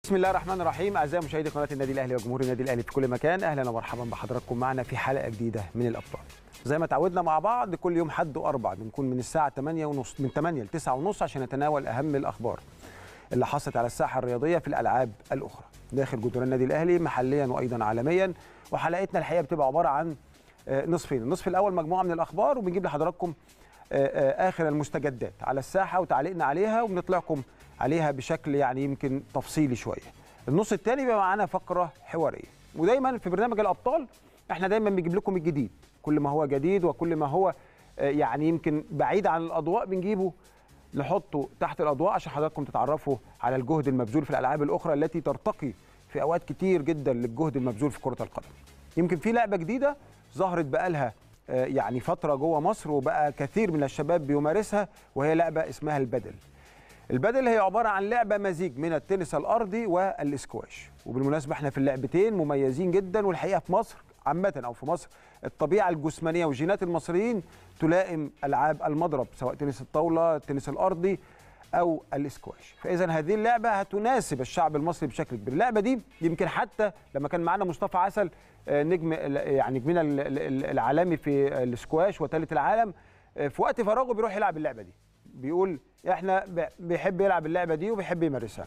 بسم الله الرحمن الرحيم اعزائي مشاهدي قناه النادي الاهلي وجمهور النادي الاهلي في كل مكان اهلا ومرحبا بحضراتكم معنا في حلقه جديده من الابطال زي ما تعودنا مع بعض كل يوم حد واربع بنكون من الساعه 8 ونص من 8 ل 9 ونص عشان نتناول اهم الاخبار اللي حصلت على الساحه الرياضيه في الالعاب الاخرى داخل جدران النادي الاهلي محليا وايضا عالميا وحلقتنا الحقيقه بتبقى عباره عن آه، نصفين النصف الاول مجموعه من الاخبار وبنجيب لحضراتكم آه، آه، اخر المستجدات على الساحه وتعليقنا عليها وبنطلعكم عليها بشكل يعني يمكن تفصيلي شويه النص الثاني بيبقى معانا فقره حواريه ودايما في برنامج الابطال احنا دايما بنجيب لكم الجديد كل ما هو جديد وكل ما هو آه، يعني يمكن بعيد عن الاضواء بنجيبه نحطه تحت الاضواء عشان حضراتكم تتعرفوا على الجهد المبذول في الالعاب الاخرى التي ترتقي في اوقات كتير جدا للجهد المبذول في كره القدم يمكن في لعبه جديده ظهرت بقالها آه، يعني فتره جوه مصر وبقى كثير من الشباب بيمارسها وهي لعبه اسمها البدل البدل هي عباره عن لعبه مزيج من التنس الارضي والاسكواش وبالمناسبه احنا في اللعبتين مميزين جدا والحقيقه في مصر عامه او في مصر الطبيعه الجسمانيه وجينات المصريين تلائم العاب المضرب سواء تنس الطاوله التنس الارضي او الاسكواش فاذا هذه اللعبه هتناسب الشعب المصري بشكل كبير اللعبه دي يمكن حتى لما كان معانا مصطفى عسل آه، نجم يعني نجمنا ال- ال- العالمي في الاسكواش وثالث العالم آه، في وقت فراغه بيروح يلعب اللعبه دي بيقول احنا ب- بيحب يلعب اللعبه دي وبيحب يمارسها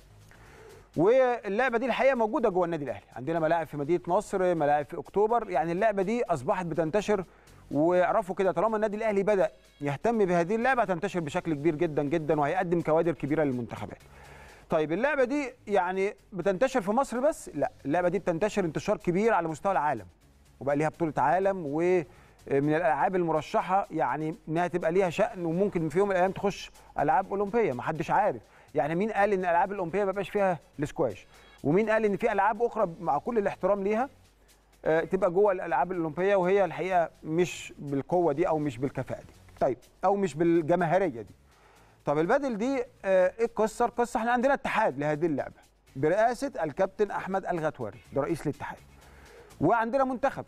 واللعبه دي الحقيقه موجوده جوه النادي الاهلي عندنا ملاعب في مدينه نصر ملاعب في اكتوبر يعني اللعبه دي اصبحت بتنتشر واعرفوا كده طالما النادي الاهلي بدا يهتم بهذه اللعبه هتنتشر بشكل كبير جدا جدا وهيقدم كوادر كبيره للمنتخبات طيب اللعبه دي يعني بتنتشر في مصر بس لا اللعبه دي بتنتشر انتشار كبير على مستوى العالم وبقى ليها بطوله عالم ومن الالعاب المرشحه يعني انها تبقى ليها شان وممكن في يوم من الايام تخش العاب اولمبيه ما حدش عارف يعني مين قال ان الالعاب الاولمبيه ما بقاش فيها الاسكواش ومين قال ان في العاب اخرى مع كل الاحترام ليها آه، تبقى جوه الالعاب الاولمبيه وهي الحقيقه مش بالقوه دي او مش بالكفاءه دي طيب او مش بالجماهيريه دي طب البدل دي آه، ايه القصه القصه احنا عندنا اتحاد لهذه اللعبه برئاسه الكابتن احمد الغتواري ده رئيس الاتحاد وعندنا منتخب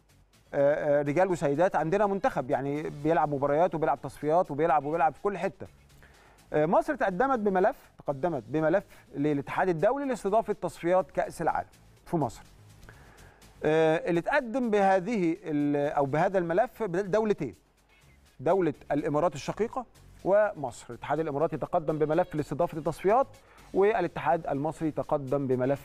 آه، آه، رجال وسيدات عندنا منتخب يعني بيلعب مباريات وبيلعب تصفيات وبيلعب وبيلعب في كل حته آه، مصر تقدمت بملف تقدمت بملف للاتحاد الدولي لاستضافه تصفيات كاس العالم في مصر آه، اللي تقدم بهذه ال- او بهذا الملف دولتين دوله الامارات الشقيقه ومصر الاتحاد الاماراتي تقدم بملف لاستضافه التصفيات والاتحاد المصري تقدم بملف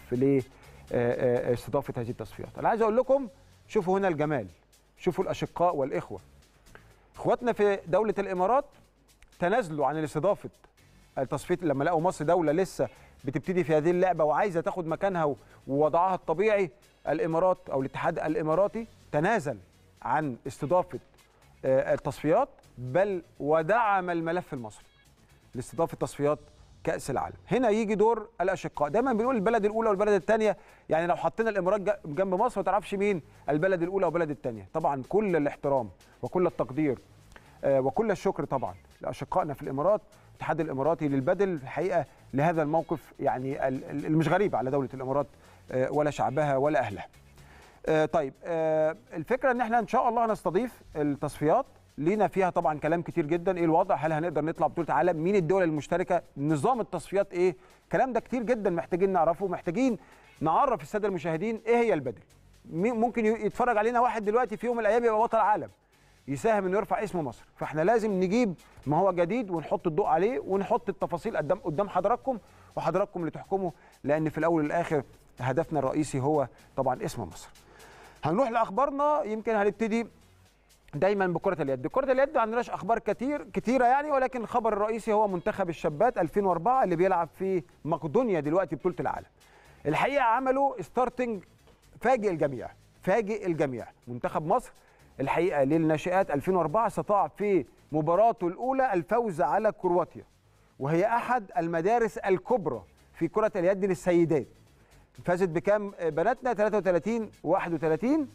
لاستضافه هذه التصفيات انا عايز اقول لكم شوفوا هنا الجمال شوفوا الاشقاء والاخوه اخواتنا في دوله الامارات تنازلوا عن الاستضافه التصفيات لما لقوا مصر دوله لسه بتبتدي في هذه اللعبه وعايزه تاخد مكانها و- ووضعها الطبيعي الامارات او الاتحاد الاماراتي تنازل عن استضافه آه، التصفيات بل ودعم الملف المصري لاستضافه تصفيات كاس العالم هنا يجي دور الاشقاء دايما بنقول البلد الاولى والبلد الثانيه يعني لو حطينا الامارات ج- جنب مصر ما تعرفش مين البلد الاولى والبلد الثانيه طبعا كل الاحترام وكل التقدير آه، وكل الشكر طبعا لاشقائنا في الامارات الاتحاد الاماراتي للبدل الحقيقه لهذا الموقف يعني ال- ال- المش غريب على دوله الامارات آه، ولا شعبها ولا اهلها آه، طيب آه، الفكره ان احنا ان شاء الله هنستضيف التصفيات لينا فيها طبعا كلام كتير جدا ايه الوضع هل هنقدر نطلع بطوله عالم مين الدول المشتركه نظام التصفيات ايه الكلام ده كتير جدا محتاجين نعرفه محتاجين نعرف الساده المشاهدين ايه هي البدل مين- ممكن ي- يتفرج علينا واحد دلوقتي في يوم من الايام يبقى بطل عالم يساهم انه يرفع اسم مصر فاحنا لازم نجيب ما هو جديد ونحط الضوء عليه ونحط التفاصيل قدام قدام حضراتكم وحضراتكم اللي تحكموا لان في الاول والاخر هدفنا الرئيسي هو طبعا اسم مصر هنروح لاخبارنا يمكن هنبتدي دايما بكره اليد كره اليد ما عندناش اخبار كتير كتيره يعني ولكن الخبر الرئيسي هو منتخب الشابات 2004 اللي بيلعب في مقدونيا دلوقتي بطوله العالم الحقيقه عملوا ستارتنج فاجئ الجميع فاجئ الجميع منتخب مصر الحقيقه للناشئات 2004 استطاع في مباراته الاولى الفوز على كرواتيا وهي احد المدارس الكبرى في كره اليد للسيدات فازت بكام بناتنا 33 31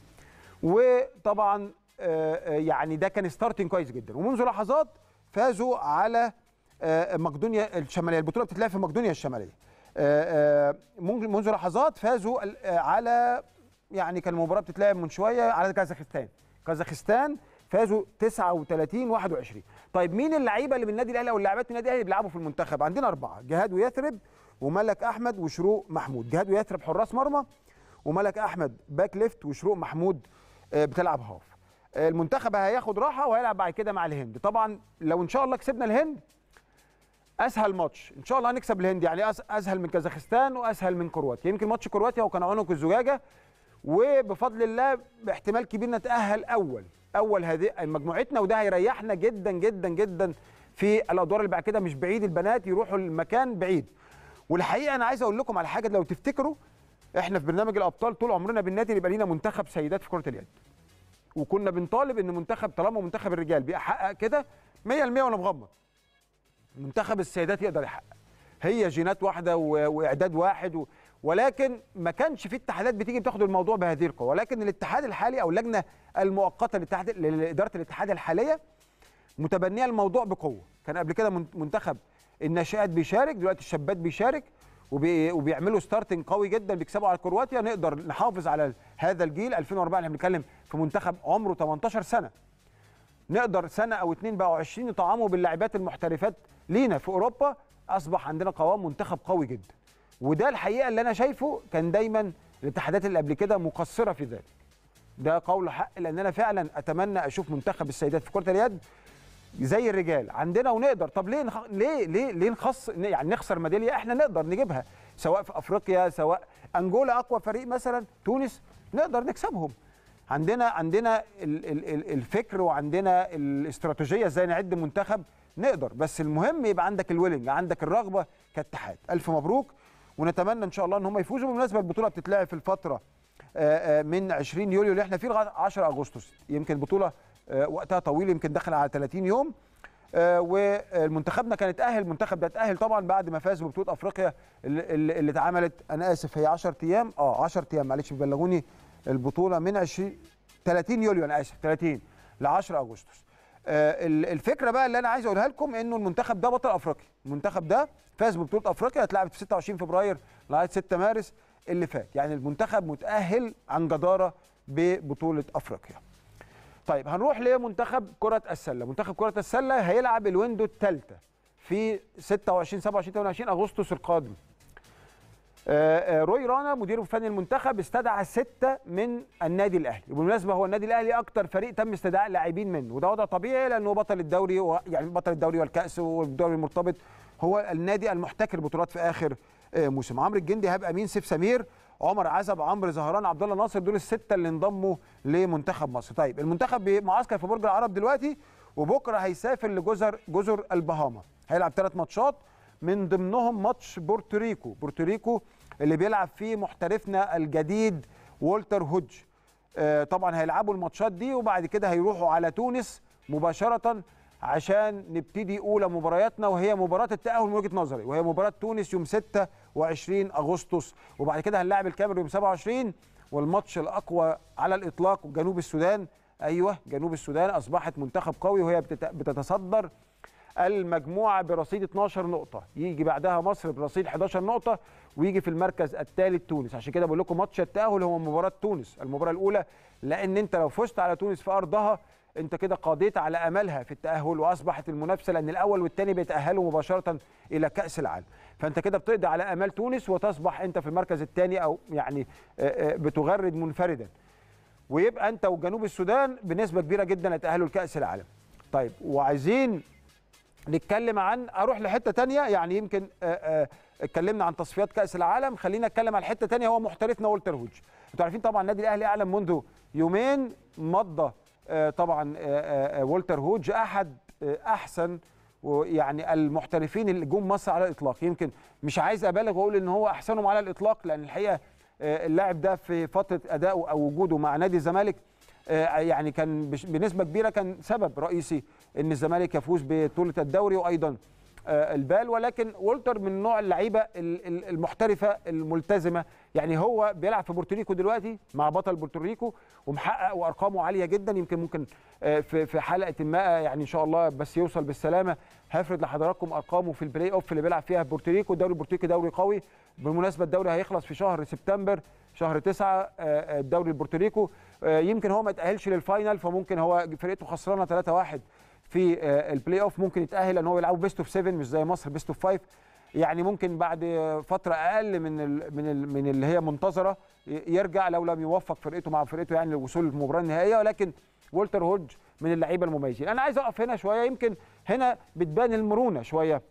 وطبعا آه، آه، يعني ده كان ستارتنج كويس جدا ومنذ لحظات فازوا على آه، مقدونيا الشماليه البطوله بتتلعب في مقدونيا الشماليه آه، آه، ممكن منذ لحظات فازوا ال- آه، على يعني كان المباراه بتتلعب من شويه على كازاخستان كازاخستان فازوا 39 21 طيب مين اللعيبه اللي من النادي الاهلي او اللاعبات من النادي الاهلي اللي بيلعبوا في المنتخب عندنا اربعه جهاد ويثرب وملك احمد وشروق محمود جهاد ويثرب حراس مرمى وملك احمد باك ليفت وشروق محمود آه، بتلعب هاف آه، المنتخب هياخد راحه وهيلعب بعد كده مع الهند طبعا لو ان شاء الله كسبنا الهند اسهل ماتش ان شاء الله هنكسب الهند يعني أس- اسهل من كازاخستان واسهل من كرواتيا يمكن ماتش كرواتيا وكان عنق الزجاجه وبفضل الله باحتمال كبير نتاهل اول اول هذه مجموعتنا وده هيريحنا جدا جدا جدا في الادوار اللي بعد كده مش بعيد البنات يروحوا المكان بعيد والحقيقه انا عايز اقول لكم على حاجه لو تفتكروا احنا في برنامج الابطال طول عمرنا بالنادي يبقى لينا منتخب سيدات في كره اليد وكنا بنطالب ان منتخب طالما منتخب الرجال بيحقق كده 100% وانا مغمض منتخب السيدات يقدر يحقق هي جينات واحده و- واعداد واحد و... ولكن ما كانش في اتحادات بتيجي بتاخد الموضوع بهذه القوه ولكن الاتحاد الحالي او اللجنه المؤقته للاتحاد لاداره الاتحاد الحاليه متبنيه الموضوع بقوه كان قبل كده من- منتخب الناشئات بيشارك دلوقتي الشابات بيشارك وبي... وبيعملوا ستارتنج قوي جدا بيكسبوا على كرواتيا نقدر نحافظ على هذا الجيل 2004 اللي بنتكلم في منتخب عمره 18 سنه نقدر سنه او اتنين بقوا 20 يطعموا باللاعبات المحترفات لينا في اوروبا اصبح عندنا قوام منتخب قوي جدا وده الحقيقه اللي انا شايفه كان دايما الاتحادات اللي قبل كده مقصره في ذلك ده قول حق لان انا فعلا اتمنى اشوف منتخب السيدات في كره اليد زي الرجال عندنا ونقدر طب ليه نخ... ليه ليه ليه نخص يعني نخسر ميداليه احنا نقدر نجيبها سواء في افريقيا سواء انجولا اقوى فريق مثلا تونس نقدر نكسبهم عندنا عندنا ال- ال- ال- الفكر وعندنا الاستراتيجيه ازاي نعد منتخب نقدر بس المهم يبقى عندك الويلنج عندك الرغبه كاتحاد الف مبروك ونتمنى ان شاء الله ان هم يفوزوا بالمناسبه البطوله بتتلعب في الفتره آه، آه، من 20 يوليو اللي احنا فيه لغايه 10 اغسطس يمكن البطوله آه، وقتها طويل يمكن داخل على 30 يوم آه، والمنتخبنا كان اتاهل المنتخب ده اتاهل طبعا بعد ما فاز ببطوله افريقيا اللي, اللي اللي اتعملت انا اسف هي 10 ايام اه 10 ايام معلش بيبلغوني البطوله من 20 30 يوليو انا اسف 30 ل 10 اغسطس آه، ال- الفكره بقى اللي انا عايز اقولها لكم انه المنتخب ده بطل افريقيا المنتخب ده فاز ببطوله افريقيا اتلعبت في 26 فبراير لغايه 6 مارس اللي فات يعني المنتخب متاهل عن جداره ببطوله افريقيا طيب هنروح لمنتخب كرة السلة، منتخب كرة السلة هيلعب الويندو الثالثة في 26 27 28 اغسطس القادم. آه، آه، روي رانا مدير فني المنتخب استدعى ستة من النادي الاهلي، وبالمناسبة هو النادي الاهلي اكتر فريق تم استدعاء لاعبين منه، وده وضع طبيعي لانه بطل الدوري و- يعني بطل الدوري والكأس والدوري المرتبط هو النادي المحتكر بطولات في اخر آه، موسم، عمرو الجندي هاب امين سيف سمير عمر عزب عمرو زهران عبد الله ناصر دول السته اللي انضموا لمنتخب مصر طيب المنتخب معسكر في برج العرب دلوقتي وبكره هيسافر لجزر جزر البهاما هيلعب ثلاث ماتشات من ضمنهم ماتش بورتوريكو بورتوريكو اللي بيلعب فيه محترفنا الجديد والتر هودج آه، طبعا هيلعبوا الماتشات دي وبعد كده هيروحوا على تونس مباشره عشان نبتدي اولى مبارياتنا وهي مباراه التاهل من وجهه نظري وهي مباراه تونس يوم 26 اغسطس وبعد كده هنلاعب الكاميرون يوم 27 والماتش الاقوى على الاطلاق جنوب السودان ايوه جنوب السودان اصبحت منتخب قوي وهي بتت- بتتصدر المجموعه برصيد 12 نقطه يجي بعدها مصر برصيد 11 نقطه ويجي في المركز الثالث تونس عشان كده بقول لكم ماتش التاهل هو مباراه تونس المباراه الاولى لان انت لو فزت على تونس في ارضها انت كده قضيت على املها في التاهل واصبحت المنافسه لان الاول والثاني بيتاهلوا مباشره الى كاس العالم فانت كده بتقضي على امال تونس وتصبح انت في المركز الثاني او يعني آه، آه، بتغرد منفردا ويبقى انت وجنوب السودان بنسبه كبيره جدا هيتاهلوا لكاس العالم طيب وعايزين نتكلم عن اروح لحته تانية يعني يمكن آه، آه، اتكلمنا عن تصفيات كاس العالم خلينا نتكلم عن حته تانية هو محترفنا والتر هوج انتوا عارفين طبعا النادي الاهلي اعلن منذ يومين مضى آه، طبعا آه، آه، والتر هوج احد آه، احسن ويعني المحترفين اللي جم مصر على الاطلاق يمكن مش عايز ابالغ واقول ان هو احسنهم على الاطلاق لان الحقيقه آه، اللاعب ده في فتره ادائه او وجوده مع نادي الزمالك آه، يعني كان بش- بنسبه كبيره كان سبب رئيسي ان الزمالك يفوز ببطوله الدوري وايضا آه، البال ولكن والتر من نوع اللعيبه ال- ال- المحترفه الملتزمه يعني هو بيلعب في بورتوريكو دلوقتي مع بطل بورتوريكو ومحقق وارقامه عاليه جدا يمكن ممكن آه، في في حلقه ما يعني ان شاء الله بس يوصل بالسلامه هفرد لحضراتكم ارقامه في البلاي اوف اللي بيلعب فيها في بورتوريكو الدوري البورتوريكي دوري قوي بالمناسبه الدوري هيخلص في شهر سبتمبر شهر تسعة آه، آه، الدوري البورتوريكو آه، يمكن هو ما يتاهلش للفاينل فممكن هو فرقته خسرانه 3-1 في آه، البلاي اوف ممكن يتاهل لان هو يلعبوا بيست اوف 7 مش زي مصر بيست اوف 5 يعني ممكن بعد فتره اقل من ال من ال من اللي هي منتظره يرجع لو لم يوفق فرقته مع فرقته يعني للوصول للمباراه النهائيه ولكن والتر هودج من اللعيبه المميزين انا عايز اقف هنا شويه يمكن هنا بتبان المرونه شويه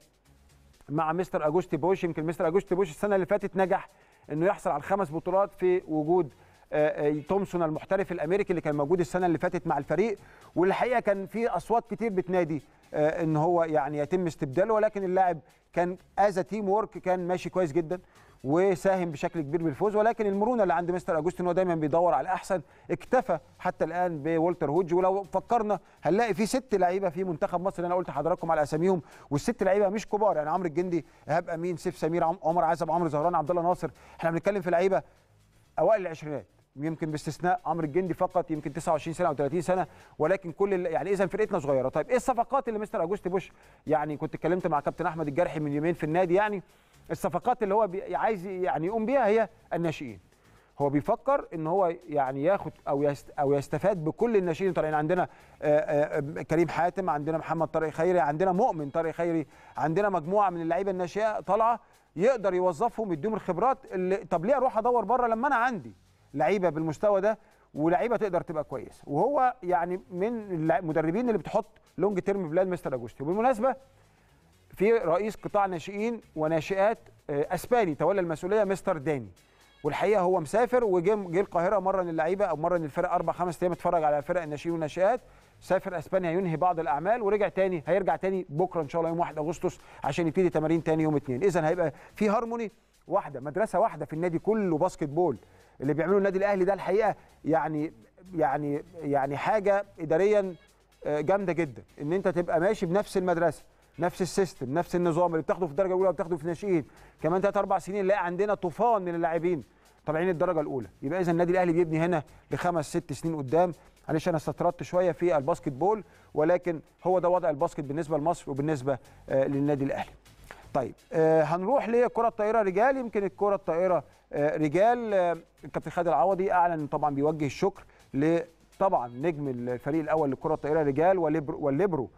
مع مستر اجوستي بوش يمكن مستر اجوستي بوش السنه اللي فاتت نجح انه يحصل على خمس بطولات في وجود تومسون المحترف الامريكي اللي كان موجود السنه اللي فاتت مع الفريق والحقيقه كان في اصوات كتير بتنادي ان هو يعني يتم استبداله ولكن اللاعب كان از تيم وورك كان ماشي كويس جدا وساهم بشكل كبير بالفوز ولكن المرونه اللي عند مستر اجوستين هو دايما بيدور على الاحسن اكتفى حتى الان بولتر هوج ولو فكرنا هنلاقي في ست لعيبه في منتخب مصر اللي انا قلت لحضراتكم على اساميهم والست لعيبه مش كبار يعني عمرو الجندي ايهاب امين سيف سمير عمر عزب عمرو زهران عبد الله ناصر احنا بنتكلم في لعيبه اوائل العشرينات يمكن باستثناء عمرو الجندي فقط يمكن 29 سنه او 30 سنه ولكن كل يعني اذا فرقتنا صغيره طيب ايه الصفقات اللي مستر اجوستي بوش يعني كنت اتكلمت مع كابتن احمد الجرحي من يومين في النادي يعني الصفقات اللي هو عايز يعني يقوم بيها هي الناشئين هو بيفكر ان هو يعني ياخد او يست او يستفاد بكل الناشئين طالعين عندنا آآ آآ كريم حاتم عندنا محمد طارق خيري عندنا مؤمن طارق خيري عندنا مجموعه من اللعيبه الناشئه طالعه يقدر يوظفهم يديهم الخبرات اللي طب ليه اروح ادور بره لما انا عندي لعيبه بالمستوى ده ولعيبه تقدر تبقى كويسه وهو يعني من المدربين اللي بتحط لونج تيرم بلان مستر اجوستي وبالمناسبه في رئيس قطاع ناشئين وناشئات اسباني تولى المسؤوليه مستر داني والحقيقه هو مسافر وجه جه القاهره مره اللعيبه او مره الفرق اربع خمس ايام اتفرج على فرق الناشئين والناشئات سافر اسبانيا ينهي بعض الاعمال ورجع تاني هيرجع تاني بكره ان شاء الله يوم 1 اغسطس عشان يبتدي تمارين تاني يوم 2 اذا هيبقى في هارموني واحده مدرسه واحده في النادي كله باسكت بول اللي بيعمله النادي الاهلي ده الحقيقه يعني يعني يعني حاجه اداريا جامده جدا ان انت تبقى ماشي بنفس المدرسه نفس السيستم نفس النظام اللي بتاخده في الدرجه الاولى وبتاخده في الناشئين كمان ثلاث اربع سنين نلاقي عندنا طوفان من اللاعبين طالعين الدرجه الاولى يبقى اذا النادي الاهلي بيبني هنا لخمس ست سنين قدام معلش انا استطردت شويه في الباسكت بول ولكن هو ده وضع الباسكت بالنسبه لمصر وبالنسبه آه للنادي الاهلي طيب آه هنروح لكره الطائره رجال يمكن الكره الطائره آه رجال آه الكابتن خالد العوضي اعلن طبعا بيوجه الشكر ل طبعا نجم الفريق الاول لكره الطائره رجال والليبرو, والليبرو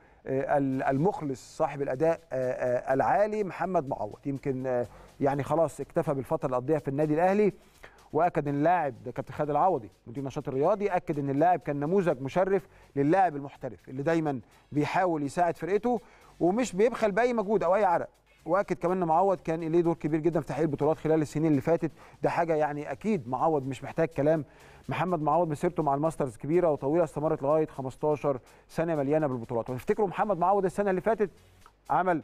المخلص صاحب الاداء العالي محمد معوض يمكن يعني خلاص اكتفى بالفتره اللي قضيها في النادي الاهلي واكد ان اللاعب ده كابتن خالد العوضي مدير النشاط الرياضي اكد ان اللاعب كان نموذج مشرف للاعب المحترف اللي دايما بيحاول يساعد فرقته ومش بيبخل باي مجهود او اي عرق واكد كمان ان معوض كان ليه دور كبير جدا في تحقيق البطولات خلال السنين اللي فاتت ده حاجه يعني اكيد معوض مش محتاج كلام محمد معوض مسيرته مع الماسترز كبيره وطويله استمرت لغايه 15 سنه مليانه بالبطولات وتفتكروا محمد معوض السنه اللي فاتت عمل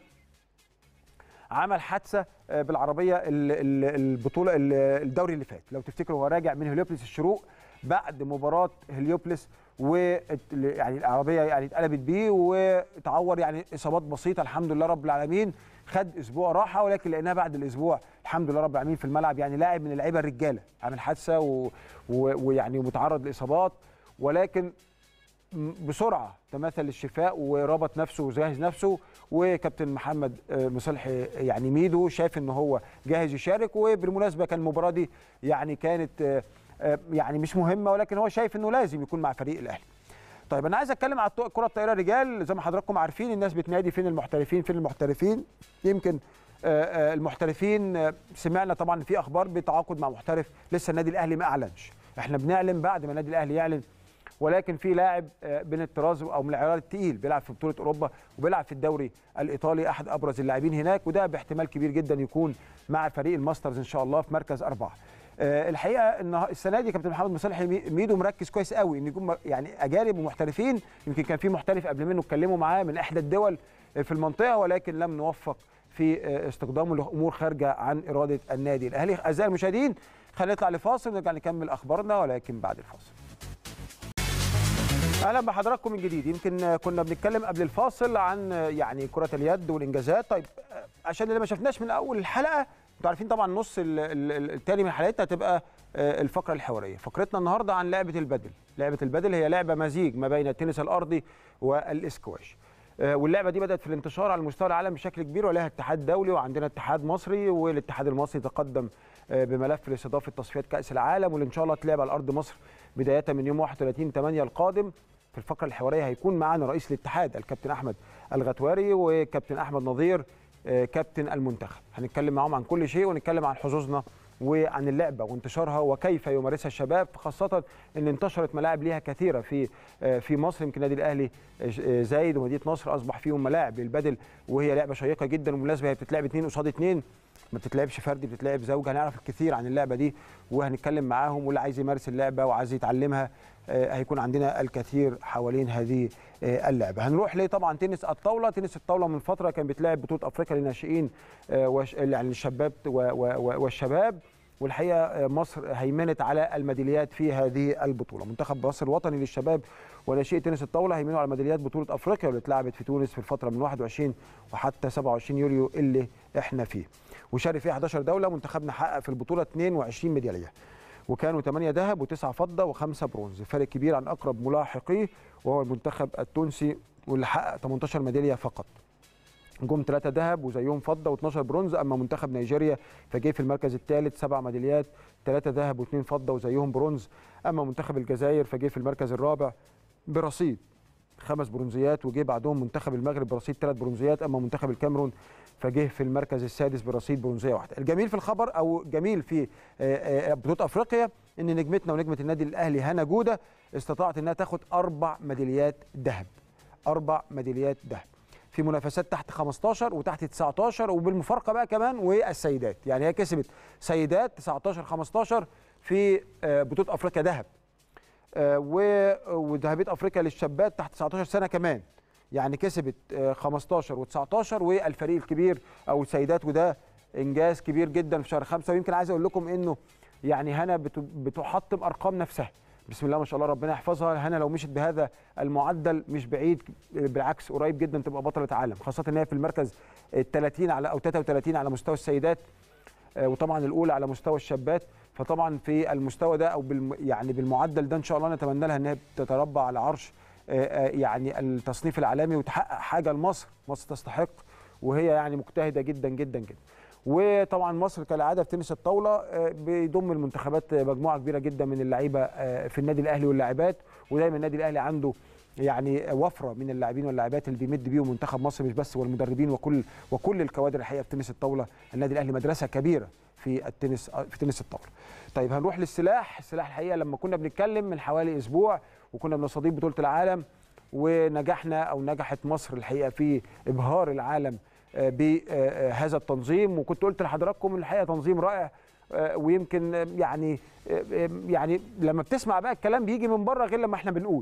عمل حادثه بالعربيه البطوله الدوري اللي فات لو تفتكروا هو راجع من هليوبلس الشروق بعد مباراه هليوبلس و يعني العربيه يعني اتقلبت بيه وتعور يعني اصابات بسيطه الحمد لله رب العالمين خد اسبوع راحه ولكن لقيناه بعد الاسبوع الحمد لله رب العالمين في الملعب يعني لاعب من اللعيبه الرجاله عامل حادثه و... و... ويعني متعرض لاصابات ولكن بسرعه تماثل للشفاء وربط نفسه وجهز نفسه وكابتن محمد مصلح يعني ميدو شاف ان هو جاهز يشارك وبالمناسبه كان المباراه دي يعني كانت يعني مش مهمه ولكن هو شايف انه لازم يكون مع فريق الاهلي. طيب انا عايز اتكلم على كره الطائره رجال زي ما حضراتكم عارفين الناس بتنادي فين المحترفين فين المحترفين يمكن المحترفين سمعنا طبعا في اخبار بتعاقد مع محترف لسه النادي الاهلي ما اعلنش احنا بنعلن بعد ما النادي الاهلي يعلن ولكن في لاعب بين الطراز او من العيار الثقيل بيلعب في بطوله اوروبا وبيلعب في الدوري الايطالي احد ابرز اللاعبين هناك وده باحتمال كبير جدا يكون مع فريق الماسترز ان شاء الله في مركز اربعه. الحقيقه ان السنه دي كابتن محمد مصالح ميدو مركز كويس قوي ان يكون يعني اجانب ومحترفين يمكن كان في محترف قبل منه اتكلموا معاه من احدى الدول في المنطقه ولكن لم نوفق في استخدامه لامور خارجه عن اراده النادي الاهلي اعزائي المشاهدين خلينا نطلع لفاصل ونرجع نكمل اخبارنا ولكن بعد الفاصل اهلا بحضراتكم من جديد يمكن كنا بنتكلم قبل الفاصل عن يعني كره اليد والانجازات طيب عشان اللي ما شفناش من اول الحلقه انتوا عارفين طبعا النص الثاني من حلقتنا هتبقى الفقره الحواريه فقرتنا النهارده عن لعبه البدل لعبه البدل هي لعبه مزيج ما بين التنس الارضي والاسكواش واللعبه دي بدات في الانتشار على مستوى العالم بشكل كبير ولها اتحاد دولي وعندنا اتحاد مصري والاتحاد المصري تقدم بملف لاستضافه تصفيات كاس العالم واللي ان شاء الله تلعب على ارض مصر بدايه من يوم 31 8 القادم في الفقره الحواريه هيكون معانا رئيس الاتحاد الكابتن احمد الغتواري وكابتن احمد نظير كابتن المنتخب هنتكلم معاهم عن كل شيء ونتكلم عن حظوظنا وعن اللعبه وانتشارها وكيف يمارسها الشباب خاصه ان انتشرت ملاعب ليها كثيره في في مصر يمكن النادي الاهلي زايد ومدينه نصر اصبح فيهم ملاعب للبدل وهي لعبه شيقه جدا وبالمناسبه هي بتتلعب اثنين قصاد اثنين ما بتتلعبش فردي بتتلعب زوج هنعرف الكثير عن اللعبه دي وهنتكلم معاهم واللي عايز يمارس اللعبه وعايز يتعلمها هيكون عندنا الكثير حوالين هذه اللعبه هنروح ليه طبعا تنس الطاوله تنس الطاوله من فتره كان بيتلعب بطوله افريقيا للناشئين يعني الشباب والشباب والحقيقه مصر هيمنت على الميداليات في هذه البطوله منتخب مصر الوطني للشباب وناشئي تنس الطاوله هيمنوا على ميداليات بطوله افريقيا اللي اتلعبت في تونس في الفتره من 21 وحتى 27 يوليو اللي احنا فيه وشارك فيها 11 دوله منتخبنا حقق في البطوله 22 ميداليه وكانوا 8 ذهب و9 فضه و5 برونز فرق كبير عن اقرب ملاحقيه وهو المنتخب التونسي واللي حقق 18 ميداليه فقط جم ثلاثة ذهب وزيهم فضة و12 برونز أما منتخب نيجيريا فجاي في المركز الثالث سبع ميداليات ثلاثة ذهب واثنين فضة وزيهم برونز أما منتخب الجزائر فجاي في المركز الرابع برصيد خمس برونزيات وجه بعدهم منتخب المغرب برصيد ثلاث برونزيات أما منتخب الكاميرون فجه في المركز السادس برصيد برونزيه واحده. الجميل في الخبر او جميل في بطوله افريقيا ان نجمتنا ونجمه النادي الاهلي هنا جوده استطاعت انها تاخد اربع ميداليات ذهب. اربع ميداليات ذهب. في منافسات تحت 15 وتحت 19 وبالمفارقه بقى كمان والسيدات يعني هي كسبت سيدات 19 15 في بطوله افريقيا ذهب وذهبيه افريقيا للشابات تحت 19 سنه كمان يعني كسبت 15 و19 والفريق الكبير او السيدات وده انجاز كبير جدا في شهر خمسة ويمكن عايز اقول لكم انه يعني هنا بتحطم ارقام نفسها بسم الله ما شاء الله ربنا يحفظها هنا لو مشت بهذا المعدل مش بعيد بالعكس قريب جدا تبقى بطله عالم خاصه ان هي في المركز ال 30 على او 33 على مستوى السيدات وطبعا الاولى على مستوى الشابات فطبعا في المستوى ده او بالم يعني بالمعدل ده ان شاء الله نتمنى لها ان هي تتربع على عرش يعني التصنيف العالمي وتحقق حاجه لمصر مصر تستحق وهي يعني مجتهده جدا جدا جدا وطبعا مصر كالعاده في تنس الطاوله بيضم المنتخبات مجموعه كبيره جدا من اللعيبه في النادي الاهلي واللاعبات ودايما النادي الاهلي عنده يعني وفره من اللاعبين واللاعبات اللي بيمد بيهم منتخب مصر مش بس والمدربين وكل وكل الكوادر الحقيقه في تنس الطاوله النادي الاهلي مدرسه كبيره في التنس في تنس الطاوله. طيب هنروح للسلاح، السلاح الحقيقه لما كنا بنتكلم من حوالي اسبوع وكنا بنستضيف بطوله العالم ونجحنا او نجحت مصر الحقيقه في ابهار العالم بهذا التنظيم وكنت قلت لحضراتكم الحقيقه تنظيم رائع ويمكن يعني يعني لما بتسمع بقى الكلام بيجي من بره غير لما احنا بنقول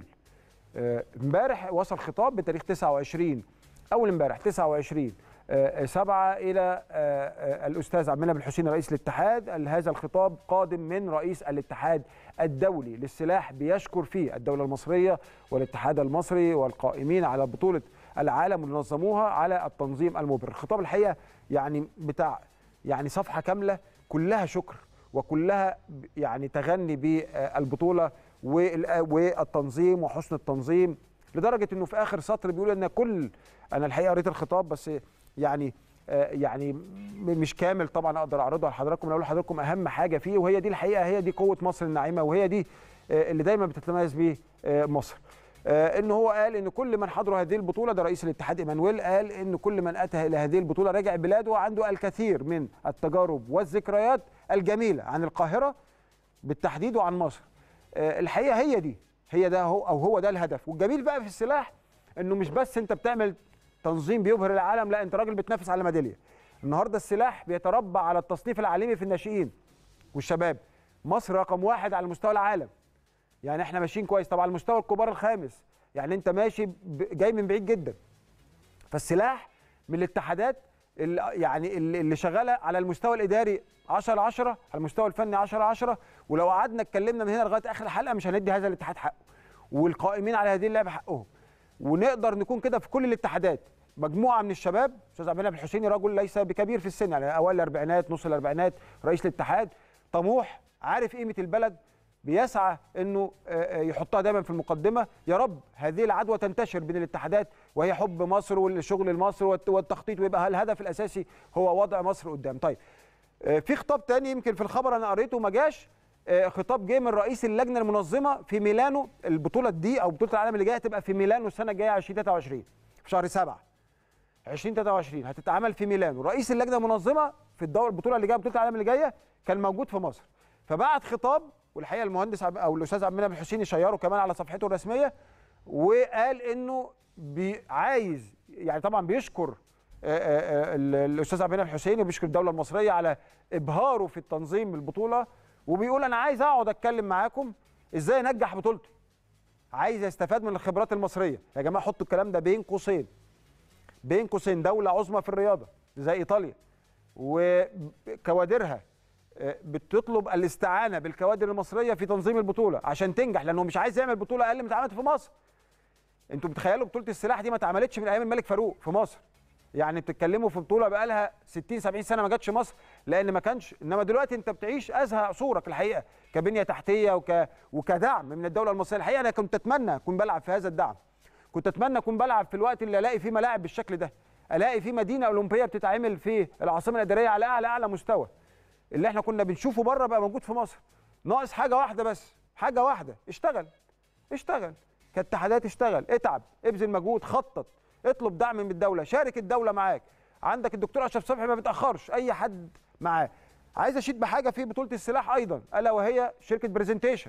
امبارح وصل خطاب بتاريخ 29 اول امبارح 29 سبعة إلى الأستاذ عبد المنعم الحسين رئيس الاتحاد هذا الخطاب قادم من رئيس الاتحاد الدولي للسلاح بيشكر فيه الدولة المصرية والاتحاد المصري والقائمين على بطولة العالم اللي نظموها على التنظيم المبهر الخطاب الحقيقة يعني بتاع يعني صفحة كاملة كلها شكر وكلها يعني تغني بالبطولة والتنظيم وحسن التنظيم لدرجة انه في اخر سطر بيقول ان كل انا الحقيقة قريت الخطاب بس يعني يعني مش كامل طبعا اقدر اعرضه على حضراتكم اقول لحضراتكم اهم حاجه فيه وهي دي الحقيقه هي دي قوه مصر الناعمه وهي دي اللي دايما بتتميز بيه مصر ان هو قال ان كل من حضروا هذه البطوله ده رئيس الاتحاد ايمانويل قال ان كل من اتى الى هذه البطوله رجع بلاده وعنده الكثير من التجارب والذكريات الجميله عن القاهره بالتحديد وعن مصر الحقيقه هي دي هي ده هو او هو ده الهدف والجميل بقى في السلاح انه مش بس انت بتعمل تنظيم بيبهر العالم لا انت راجل بتنافس على ميداليه النهارده السلاح بيتربع على التصنيف العالمي في الناشئين والشباب مصر رقم واحد على مستوى العالم يعني احنا ماشيين كويس طبعا على المستوى الكبار الخامس يعني انت ماشي جاي من بعيد جدا فالسلاح من الاتحادات اللي يعني اللي شغاله على المستوى الاداري 10 10 على المستوى الفني 10 10 ولو قعدنا اتكلمنا من هنا لغايه اخر الحلقه مش هندي هذا الاتحاد حقه والقائمين على هذه اللعبه حقهم ونقدر نكون كده في كل الاتحادات مجموعه من الشباب استاذ عبد المنعم الحسيني رجل ليس بكبير في السن يعني اوائل الاربعينات نص الاربعينات رئيس الاتحاد طموح عارف قيمه البلد بيسعى انه يحطها دايما في المقدمه يا رب هذه العدوى تنتشر بين الاتحادات وهي حب مصر والشغل المصري والتخطيط ويبقى الهدف الاساسي هو وضع مصر قدام طيب في خطاب تاني يمكن في الخبر انا قريته ما جاش خطاب جه من رئيس اللجنه المنظمه في ميلانو البطوله دي او بطوله العالم اللي جايه هتبقى في ميلانو السنه الجايه 2023 في شهر سبعة 2023 هتتعمل في ميلانو رئيس اللجنه المنظمه في الدورة البطوله اللي جايه بطوله العالم اللي جايه كان موجود في مصر فبعت خطاب والحقيقه المهندس عب- او الاستاذ عبد المنعم الحسيني شيره كمان على صفحته الرسميه وقال انه بي- عايز يعني طبعا بيشكر آه، آه، آه، ال- الاستاذ عبد المنعم الحسيني وبيشكر الدوله المصريه على ابهاره في التنظيم البطوله وبيقول انا عايز اقعد اتكلم معاكم ازاي انجح بطولتي عايز استفاد من الخبرات المصريه يا جماعه حطوا الكلام ده بين قوسين بين قوسين دوله عظمى في الرياضه زي ايطاليا وكوادرها آه، بتطلب الاستعانه بالكوادر المصريه في تنظيم البطوله عشان تنجح لانه مش عايز يعمل بطوله اقل من اتعملت في مصر انتوا بتخيلوا بطوله السلاح دي ما اتعملتش من ايام الملك فاروق في مصر يعني بتتكلموا في بطوله بقى لها 60 70 سنه ما جاتش مصر لان ما كانش انما دلوقتي انت بتعيش ازهى عصورك الحقيقه كبنيه تحتيه وك... وكدعم من الدوله المصريه الحقيقه انا كنت اتمنى اكون بلعب في هذا الدعم كنت اتمنى اكون بلعب في الوقت اللي الاقي فيه ملاعب بالشكل ده الاقي فيه مدينه اولمبيه بتتعمل في العاصمه الاداريه على اعلى اعلى مستوى اللي احنا كنا بنشوفه بره بقى موجود في مصر ناقص حاجه واحده بس حاجه واحده اشتغل اشتغل كاتحادات اشتغل اتعب ابذل مجهود خطط اطلب دعم من الدوله شارك الدوله معاك عندك الدكتور اشرف صبحي ما بيتاخرش اي حد معاه عايز اشيد بحاجه في بطوله السلاح ايضا الا وهي شركه برزنتيشن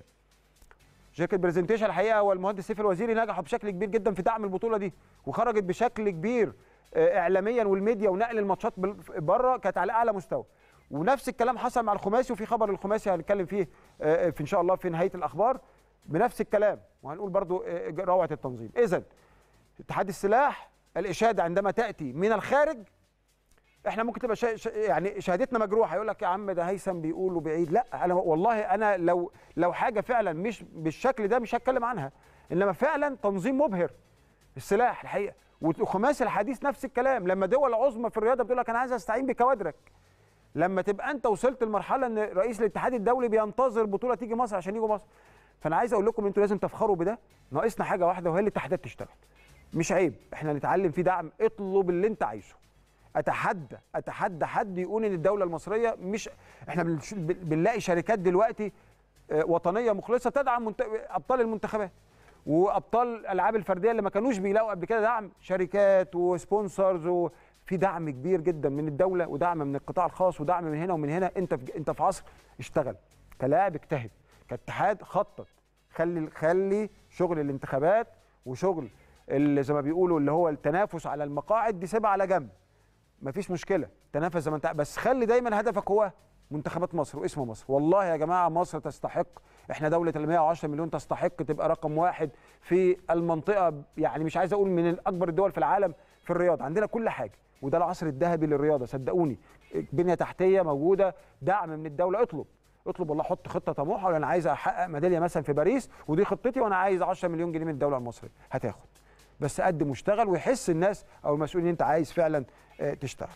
شركه برزنتيشن الحقيقه والمهندس سيف الوزيري نجحوا بشكل كبير جدا في دعم البطوله دي وخرجت بشكل كبير آه، اعلاميا والميديا ونقل الماتشات بال- بره كانت على اعلى مستوى ونفس الكلام حصل مع الخماسي وفي خبر الخماسي هنتكلم فيه آه، في ان شاء الله في نهايه الاخبار بنفس الكلام وهنقول برضو آه، روعه التنظيم اذا اتحاد السلاح الاشاده عندما تاتي من الخارج احنا ممكن تبقى شا... شا... يعني شهادتنا مجروحه يقول لك يا عم ده هيثم بيقول وبعيد لا انا والله انا لو لو حاجه فعلا مش بالشكل ده مش هتكلم عنها انما فعلا تنظيم مبهر السلاح الحقيقه والخماسي الحديث نفس الكلام لما دول عظمى في الرياضه بتقول لك انا عايز استعين بكوادرك لما تبقى انت وصلت لمرحله ان رئيس الاتحاد الدولي بينتظر بطوله تيجي مصر عشان يجوا مصر فانا عايز اقول لكم انتوا لازم تفخروا بده ناقصنا حاجه واحده وهي الاتحادات تشتغل مش عيب احنا نتعلم في دعم اطلب اللي انت عايزه اتحدى اتحدى حد يقول ان الدوله المصريه مش احنا بنش- بنلاقي شركات دلوقتي آه، وطنيه مخلصه تدعم منت... ابطال المنتخبات وابطال الالعاب الفرديه اللي ما كانوش بيلاقوا قبل كده دعم شركات وسبونسرز وفي دعم كبير جدا من الدوله ودعم من القطاع الخاص ودعم من هنا ومن هنا انت في... انت في عصر اشتغل كلاعب اجتهد كاتحاد خطط خلي خلي شغل الانتخابات وشغل اللي زي ما بيقولوا اللي هو التنافس على المقاعد دي سيبها على جنب مفيش مشكله تنافس زي ما انت بس خلي دايما هدفك هو منتخبات مصر واسم مصر والله يا جماعه مصر تستحق احنا دوله ال 110 مليون تستحق تبقى رقم واحد في المنطقه يعني مش عايز اقول من اكبر الدول في العالم في الرياضه عندنا كل حاجه وده العصر الذهبي للرياضه صدقوني بنيه تحتيه موجوده دعم من الدوله اطلب اطلب والله حط خطه طموحه ولا انا عايز احقق ميداليه مثلا في باريس ودي خطتي وانا عايز 10 مليون جنيه من الدوله المصريه هتاخد بس قدم واشتغل ويحس الناس او المسؤولين انت عايز فعلا آه، تشتغل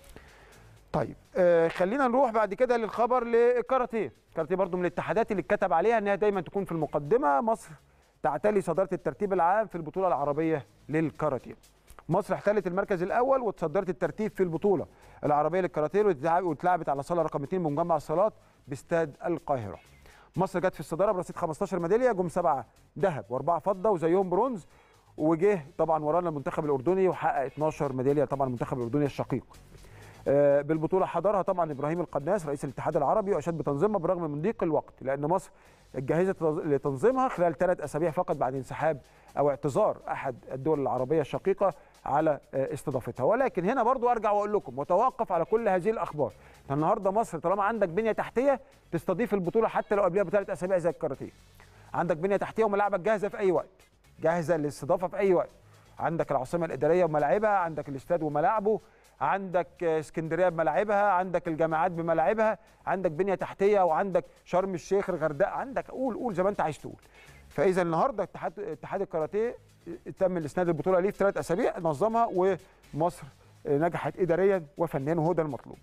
طيب آه خلينا نروح بعد كده للخبر للكاراتيه الكاراتيه برضو من الاتحادات اللي اتكتب عليها انها دايما تكون في المقدمه مصر تعتلي صداره الترتيب العام في البطوله العربيه للكاراتيه مصر احتلت المركز الاول وتصدرت الترتيب في البطوله العربيه للكاراتيه واتلعب- واتلعبت على صاله رقم 2 بمجمع الصالات باستاد القاهره مصر جت في الصداره برصيد 15 ميداليه جم سبعه ذهب واربعه فضه وزيهم برونز وجه طبعا ورانا المنتخب الاردني وحقق 12 ميداليه طبعا المنتخب الاردني الشقيق آه، بالبطوله حضرها طبعا ابراهيم القناص رئيس الاتحاد العربي واشاد بتنظيمها برغم من ضيق الوقت لان مصر اتجهزت لتنظيمها خلال ثلاث اسابيع فقط بعد انسحاب او اعتذار احد الدول العربيه الشقيقه على آه، استضافتها ولكن هنا برضو ارجع واقول لكم وتوقف على كل هذه الاخبار النهارده مصر طالما عندك بنيه تحتيه تستضيف البطوله حتى لو قبلها بثلاث اسابيع زي الكاراتيه عندك بنيه تحتيه وملاعبك جاهزه في اي وقت جاهزه للاستضافه في اي وقت عندك العاصمه الاداريه وملاعبها عندك الاستاد وملاعبه عندك آه، اسكندريه بملاعبها عندك الجامعات بملاعبها عندك بنيه تحتيه وعندك شرم الشيخ الغردقه عندك قول قول زي ما انت عايز تقول فاذا النهارده اتحاد اتحاد الكاراتيه تم الاسناد البطوله ليه في ثلاث اسابيع نظمها ومصر آه، نجحت اداريا وفنيا وهو ده المطلوب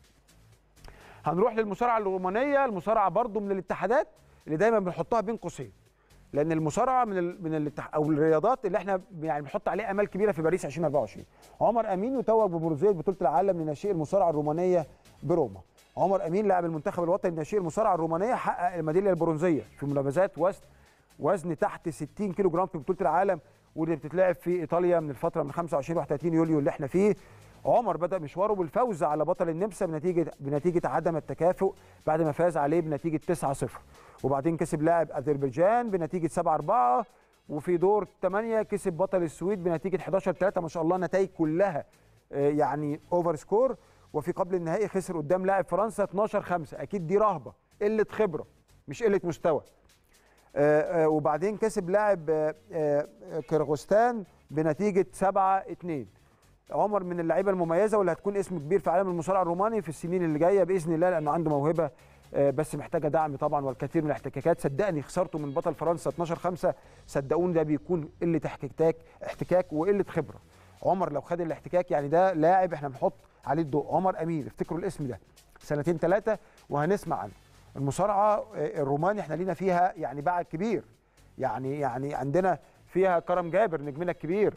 هنروح للمصارعه الرومانيه المصارعه برضو من الاتحادات اللي دايما بنحطها بين قوسين لان المصارعه من ال من الاتح... او الرياضات اللي احنا يعني بنحط عليها امال كبيره في باريس 2024 عمر امين يتوج ببرونزيه بطوله العالم لناشئي المصارعه الرومانيه بروما عمر امين لاعب المنتخب الوطني لناشئي المصارعه الرومانيه حقق الميداليه البرونزيه في منافسات وزن وزن تحت 60 كيلو جرام في بطوله العالم واللي بتتلعب في ايطاليا من الفتره من 25 ل 31 يوليو اللي احنا فيه عمر بدا مشواره بالفوز على بطل النمسا بنتيجه بنتيجه عدم التكافؤ بعد ما فاز عليه بنتيجه 9-0 وبعدين كسب لاعب اذربيجان بنتيجه 7-4 وفي دور 8 كسب بطل السويد بنتيجه 11-3 ما شاء الله نتائج كلها آه، يعني اوفر سكور وفي قبل النهائي خسر قدام لاعب فرنسا 12-5 اكيد دي رهبه قله خبره مش قله مستوى آه، آه، وبعدين كسب لاعب آه، آه، كيرغستان بنتيجه 7-2 عمر من اللعيبه المميزه واللي هتكون اسم كبير في عالم المصارعه الروماني في السنين اللي جايه باذن الله لانه عنده موهبه آه، بس محتاجه دعم طبعا والكثير من الاحتكاكات صدقني خسارته من بطل فرنسا 12 5 صدقوني ده بيكون قله احتكاك احتكاك وقله خبره عمر لو خد الاحتكاك يعني ده لاعب احنا بنحط عليه الضوء عمر امين افتكروا الاسم ده سنتين ثلاثه وهنسمع عنه المصارعه آه، الروماني احنا لينا فيها يعني بعد كبير يعني يعني عندنا فيها كرم جابر نجمنا الكبير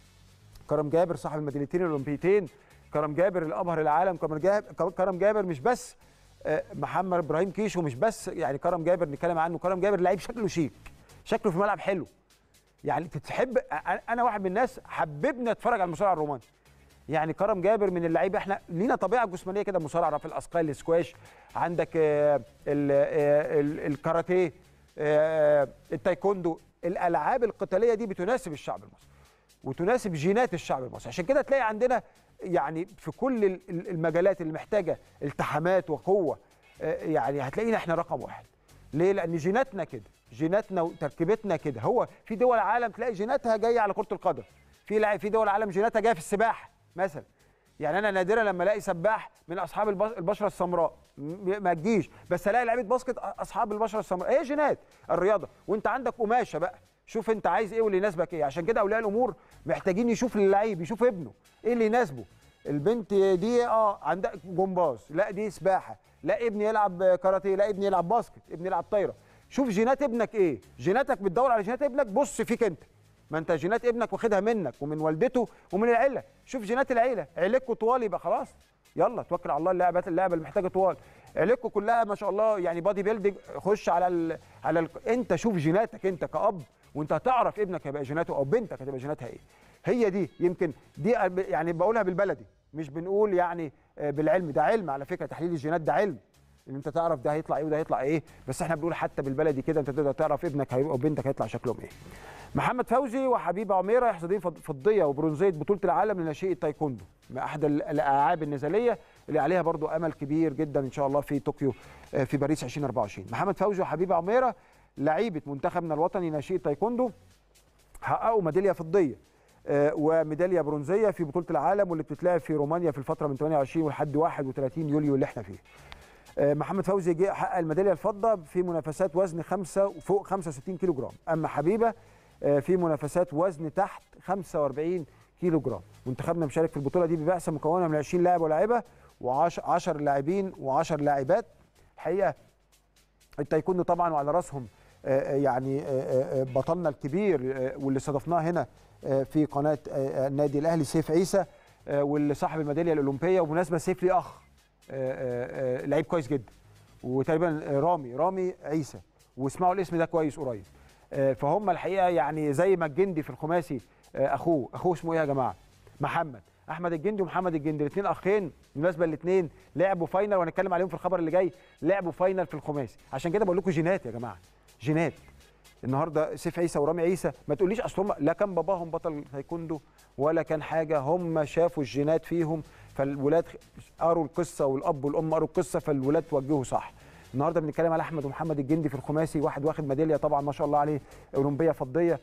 كرم جابر صاحب الميداليتين الاولمبيتين كرم جابر اللي ابهر العالم كرم جابر كرم جابر مش بس آه، محمد ابراهيم كيشو مش بس يعني كرم جابر نتكلم عنه كرم جابر لعيب شكله شيك شكله في الملعب حلو يعني تحب انا واحد من الناس حببني اتفرج على المصارع الروماني يعني كرم جابر من اللعيبه احنا لينا طبيعه جسمانيه كده مصارعه رفع الاثقال السكواش عندك آه، ال- آه، ال- الكاراتيه آه، التايكوندو الالعاب القتاليه دي بتناسب الشعب المصري وتناسب جينات الشعب المصري عشان كده تلاقي عندنا يعني في كل ال- ال- المجالات اللي محتاجه التحامات وقوه آه، يعني هتلاقينا احنا رقم واحد ليه لان جيناتنا كده جيناتنا وتركيبتنا كده هو في دول العالم تلاقي جيناتها جايه على كره القدم في لع- في دول العالم جيناتها جايه في السباحه مثلا يعني انا نادرا لما الاقي سباح من اصحاب البش- البشره السمراء م- ما تجيش بس الاقي لعيبه باسكت اصحاب البشره السمراء هي جينات الرياضه وانت عندك قماشه بقى شوف انت عايز ايه واللي يناسبك ايه عشان كده اولياء الامور محتاجين يشوف اللعيب يشوف ابنه ايه اللي يناسبه البنت دي اه عندها جمباز لا دي سباحه لا ابني يلعب كاراتيه لا ابني يلعب باسكت ابني يلعب طايره شوف جينات ابنك ايه جيناتك بتدور على جينات ابنك بص فيك انت ما انت جينات ابنك واخدها منك ومن والدته ومن العيله شوف جينات العيله عيلتكم طوال يبقى خلاص يلا توكل على الله اللعبات اللعبه اللي محتاجه طوال عيلتكم كلها ما شاء الله يعني بادي بيلدينج خش على ال... على ال... انت شوف جيناتك انت كاب وانت هتعرف ابنك هيبقى جيناته او بنتك هتبقى جيناتها ايه هي دي يمكن دي يعني بقولها بالبلدي مش بنقول يعني آه، بالعلم ده علم على فكره تحليل الجينات ده علم ان انت تعرف ده هيطلع ايه وده هيطلع ايه بس احنا بنقول حتى بالبلدي كده انت تقدر تعرف ابنك هيبقى وبنتك هيطلع شكلهم ايه محمد فوزي وحبيبه عميره يحصدين فض- فضيه وبرونزيه بطوله العالم لناشئي التايكوندو من احد ال- الالعاب النزاليه اللي عليها برضو امل كبير جدا ان شاء الله في طوكيو آه، في باريس 2024 محمد فوزي وحبيبه عميره لعيبه منتخبنا الوطني ناشئي التايكوندو حققوا ميداليه فضيه آه، وميداليه برونزيه في بطوله العالم واللي بتتلعب في رومانيا في الفتره من 28 لحد 31 يوليو اللي احنا فيه آه، محمد فوزي جه حقق الميداليه الفضه في منافسات وزن خمسة فوق 65 كيلو جرام اما حبيبه آه، في منافسات وزن تحت 45 كيلو جرام منتخبنا مشارك في البطوله دي ببعثه مكونه من 20 لاعب ولاعبه و10 لاعبين و10 لاعبات الحقيقه التايكوندو طبعا وعلى راسهم آه، آه، يعني آه، آه، آه، بطلنا الكبير آه، واللي استضفناه هنا آه، في قناه آه، آه، النادي الاهلي سيف عيسى آه، واللي صاحب الميداليه الاولمبيه وبمناسبه سيف لي اخ آه، آه، آه، لعيب كويس جدا وتقريبا آه، رامي رامي عيسى واسمعوا الاسم ده كويس قريب آه، فهم الحقيقه يعني زي ما الجندي في الخماسي آه، اخوه اخوه اسمه ايه يا جماعه محمد احمد الجندي ومحمد الجندي الاثنين اخين بالمناسبه الاثنين لعبوا فاينل وهنتكلم عليهم في الخبر اللي جاي لعبوا فاينل في الخماسي عشان كده بقول لكم جينات يا جماعه جينات النهارده سيف عيسى ورامي عيسى ما تقوليش اصل هم لا كان باباهم بطل تايكوندو ولا كان حاجه هم شافوا الجينات فيهم فالولاد قروا القصه والاب والام قروا القصه فالولاد توجهوا صح النهارده بنتكلم على احمد ومحمد الجندي في الخماسي واحد واخد ميداليه طبعا ما شاء الله عليه اولمبيه فضيه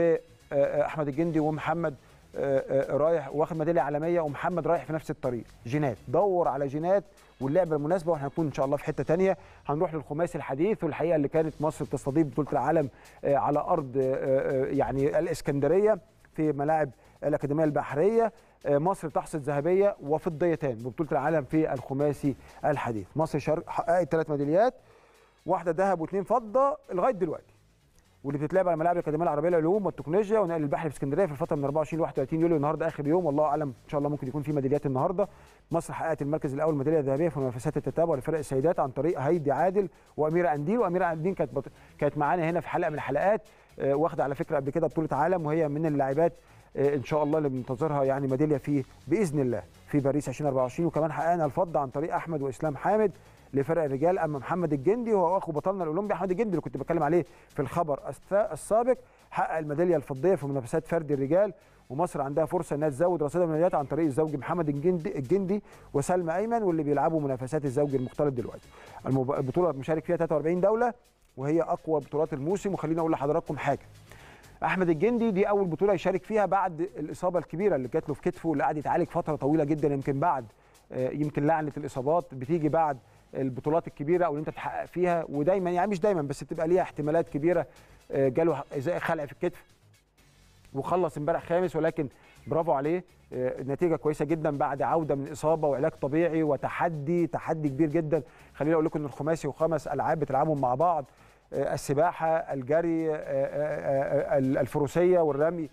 واحمد الجندي ومحمد آه، آه، رايح واخد ميداليه عالميه ومحمد رايح في نفس الطريق جينات دور على جينات واللعبه المناسبه واحنا هنكون ان شاء الله في حته تانية هنروح للخماسي الحديث والحقيقه اللي كانت مصر بتستضيف بطوله العالم آه، على ارض آه، آه، يعني الاسكندريه في ملاعب الاكاديميه البحريه آه، مصر تحصد ذهبيه وفضيتان ببطوله العالم في الخماسي الحديث مصر شارك حققت ثلاث ميداليات واحده ذهب واثنين فضه لغايه دلوقتي واللي بتتلعب على ملاعب الاكاديميه العربيه للعلوم والتكنولوجيا ونقل البحر في اسكندريه في الفتره من 24 ل 31 يوليو النهارده اخر يوم والله اعلم ان شاء الله ممكن يكون في ميداليات النهارده مصر حققت المركز الاول ميداليه ذهبيه في منافسات التتابع لفرق السيدات عن طريق هيدي عادل واميره انديل واميره انديل كانت بط... كانت معانا هنا في حلقه من الحلقات آه، واخده على فكره قبل كده بطوله عالم وهي من اللاعبات آه، ان شاء الله اللي بننتظرها يعني ميداليه فيه باذن الله في باريس 2024 وكمان حققنا الفضه عن طريق احمد واسلام حامد لفرق الرجال اما محمد الجندي وهو اخو بطلنا الاولمبي احمد الجندي اللي كنت بتكلم عليه في الخبر الس- السابق حقق الميداليه الفضيه في منافسات فرد الرجال ومصر عندها فرصه انها تزود رصيد الميداليات عن طريق الزوج محمد الجندي, الجندي وسلمى ايمن واللي بيلعبوا منافسات الزوج المختلط دلوقتي المب- البطوله مشارك فيها 43 دوله وهي اقوى بطولات الموسم وخليني اقول لحضراتكم حاجه احمد الجندي دي اول بطوله يشارك فيها بعد الاصابه الكبيره اللي جات له في كتفه اللي قعد يتعالج فتره طويله جدا يمكن بعد آه، يمكن لعنه الاصابات بتيجي بعد البطولات الكبيره او اللي انت تحقق فيها ودايما يعني مش دايما بس بتبقى ليها احتمالات كبيره آه، جاله زي خلع في الكتف وخلص امبارح خامس ولكن برافو عليه آه، نتيجه كويسه جدا بعد عوده من اصابه وعلاج طبيعي وتحدي تحدي كبير جدا خليني اقول لكم ان الخماسي وخمس العاب بتلعبهم مع بعض آه، السباحه الجري آه، آه، آه، الفروسيه والرمي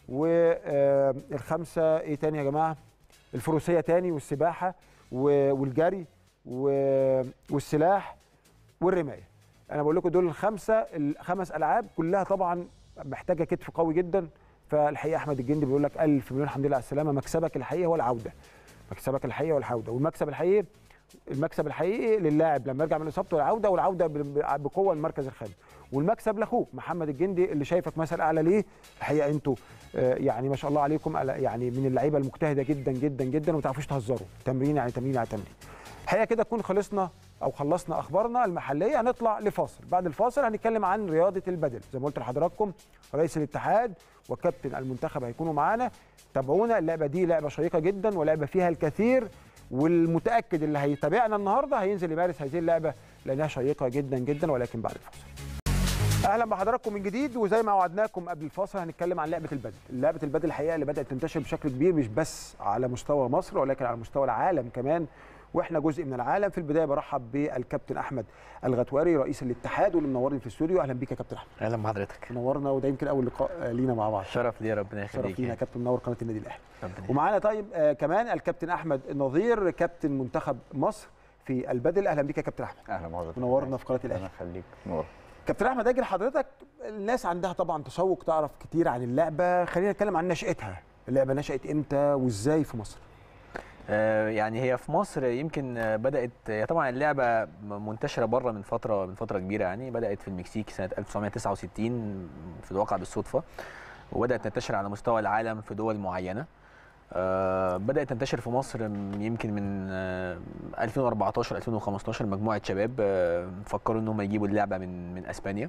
والخمسه ايه تاني يا جماعه الفروسيه تاني والسباحه و- والجري و- والسلاح والرمايه انا بقول لكم دول الخمسه الخمس العاب كلها طبعا محتاجه كتف قوي جدا فالحقيقه احمد الجندي بيقول لك الف مليون الحمد لله على السلامه مكسبك الحقيقي هو العوده مكسبك الحقيقي هو العوده والمكسب الحقيقي المكسب الحقيقي للاعب لما يرجع من اصابته العوده والعوده ب- بقوه المركز الخامس والمكسب لاخوك محمد الجندي اللي شايفك مثل اعلى ليه الحقيقه انتوا آه، يعني ما شاء الله عليكم على- يعني من اللعيبه المجتهده جدا جدا جدا وما تعرفوش تهزروا تمرين يعني تمرين يعني تمرين الحقيقه كده نكون خلصنا او خلصنا اخبارنا المحليه هنطلع لفاصل بعد الفاصل هنتكلم عن رياضه البدل زي ما قلت لحضراتكم رئيس الاتحاد وكابتن المنتخب هيكونوا معانا تابعونا اللعبه دي لعبه شيقه جدا ولعبه فيها الكثير والمتاكد اللي هيتابعنا النهارده هينزل يمارس هذه اللعبه لانها شيقه جدا جدا ولكن بعد الفاصل اهلا بحضراتكم من جديد وزي ما وعدناكم قبل الفاصل هنتكلم عن لعبه البدل لعبه البدل الحقيقه اللي بدات تنتشر بشكل كبير مش بس على مستوى مصر ولكن على مستوى العالم كمان واحنا جزء من العالم في البدايه برحب بالكابتن احمد الغتواري رئيس الاتحاد واللي منورني في الاستوديو اهلا بيك يا كابتن احمد اهلا بحضرتك منورنا وده يمكن اول لقاء آه، لينا مع بعض شرف لي ربنا شرف يخليك لينا يا كابتن منور قناه النادي الاهلي ربنا ومعانا طيب آه كمان الكابتن احمد النظير كابتن منتخب مصر في البدل اهلا بيك يا كابتن احمد اهلا بحضرتك منورنا في قناه الاهلي اهلا يخليك نور كابتن احمد اجي لحضرتك الناس عندها طبعا تشوق تعرف كتير عن اللعبه خلينا نتكلم عن نشاتها اللعبه نشات امتى وازاي في مصر آه يعني هي في مصر يمكن آه، بدات هي طبعا اللعبه م- منتشره بره من فتره من فتره كبيره يعني بدات في المكسيك سنه 1969 في الواقع بالصدفه وبدات تنتشر على مستوى العالم في دول معينه آه بدات تنتشر في مصر م- يمكن من آه 2014 2015 مجموعه شباب آه فكروا انهم يجيبوا اللعبه من من اسبانيا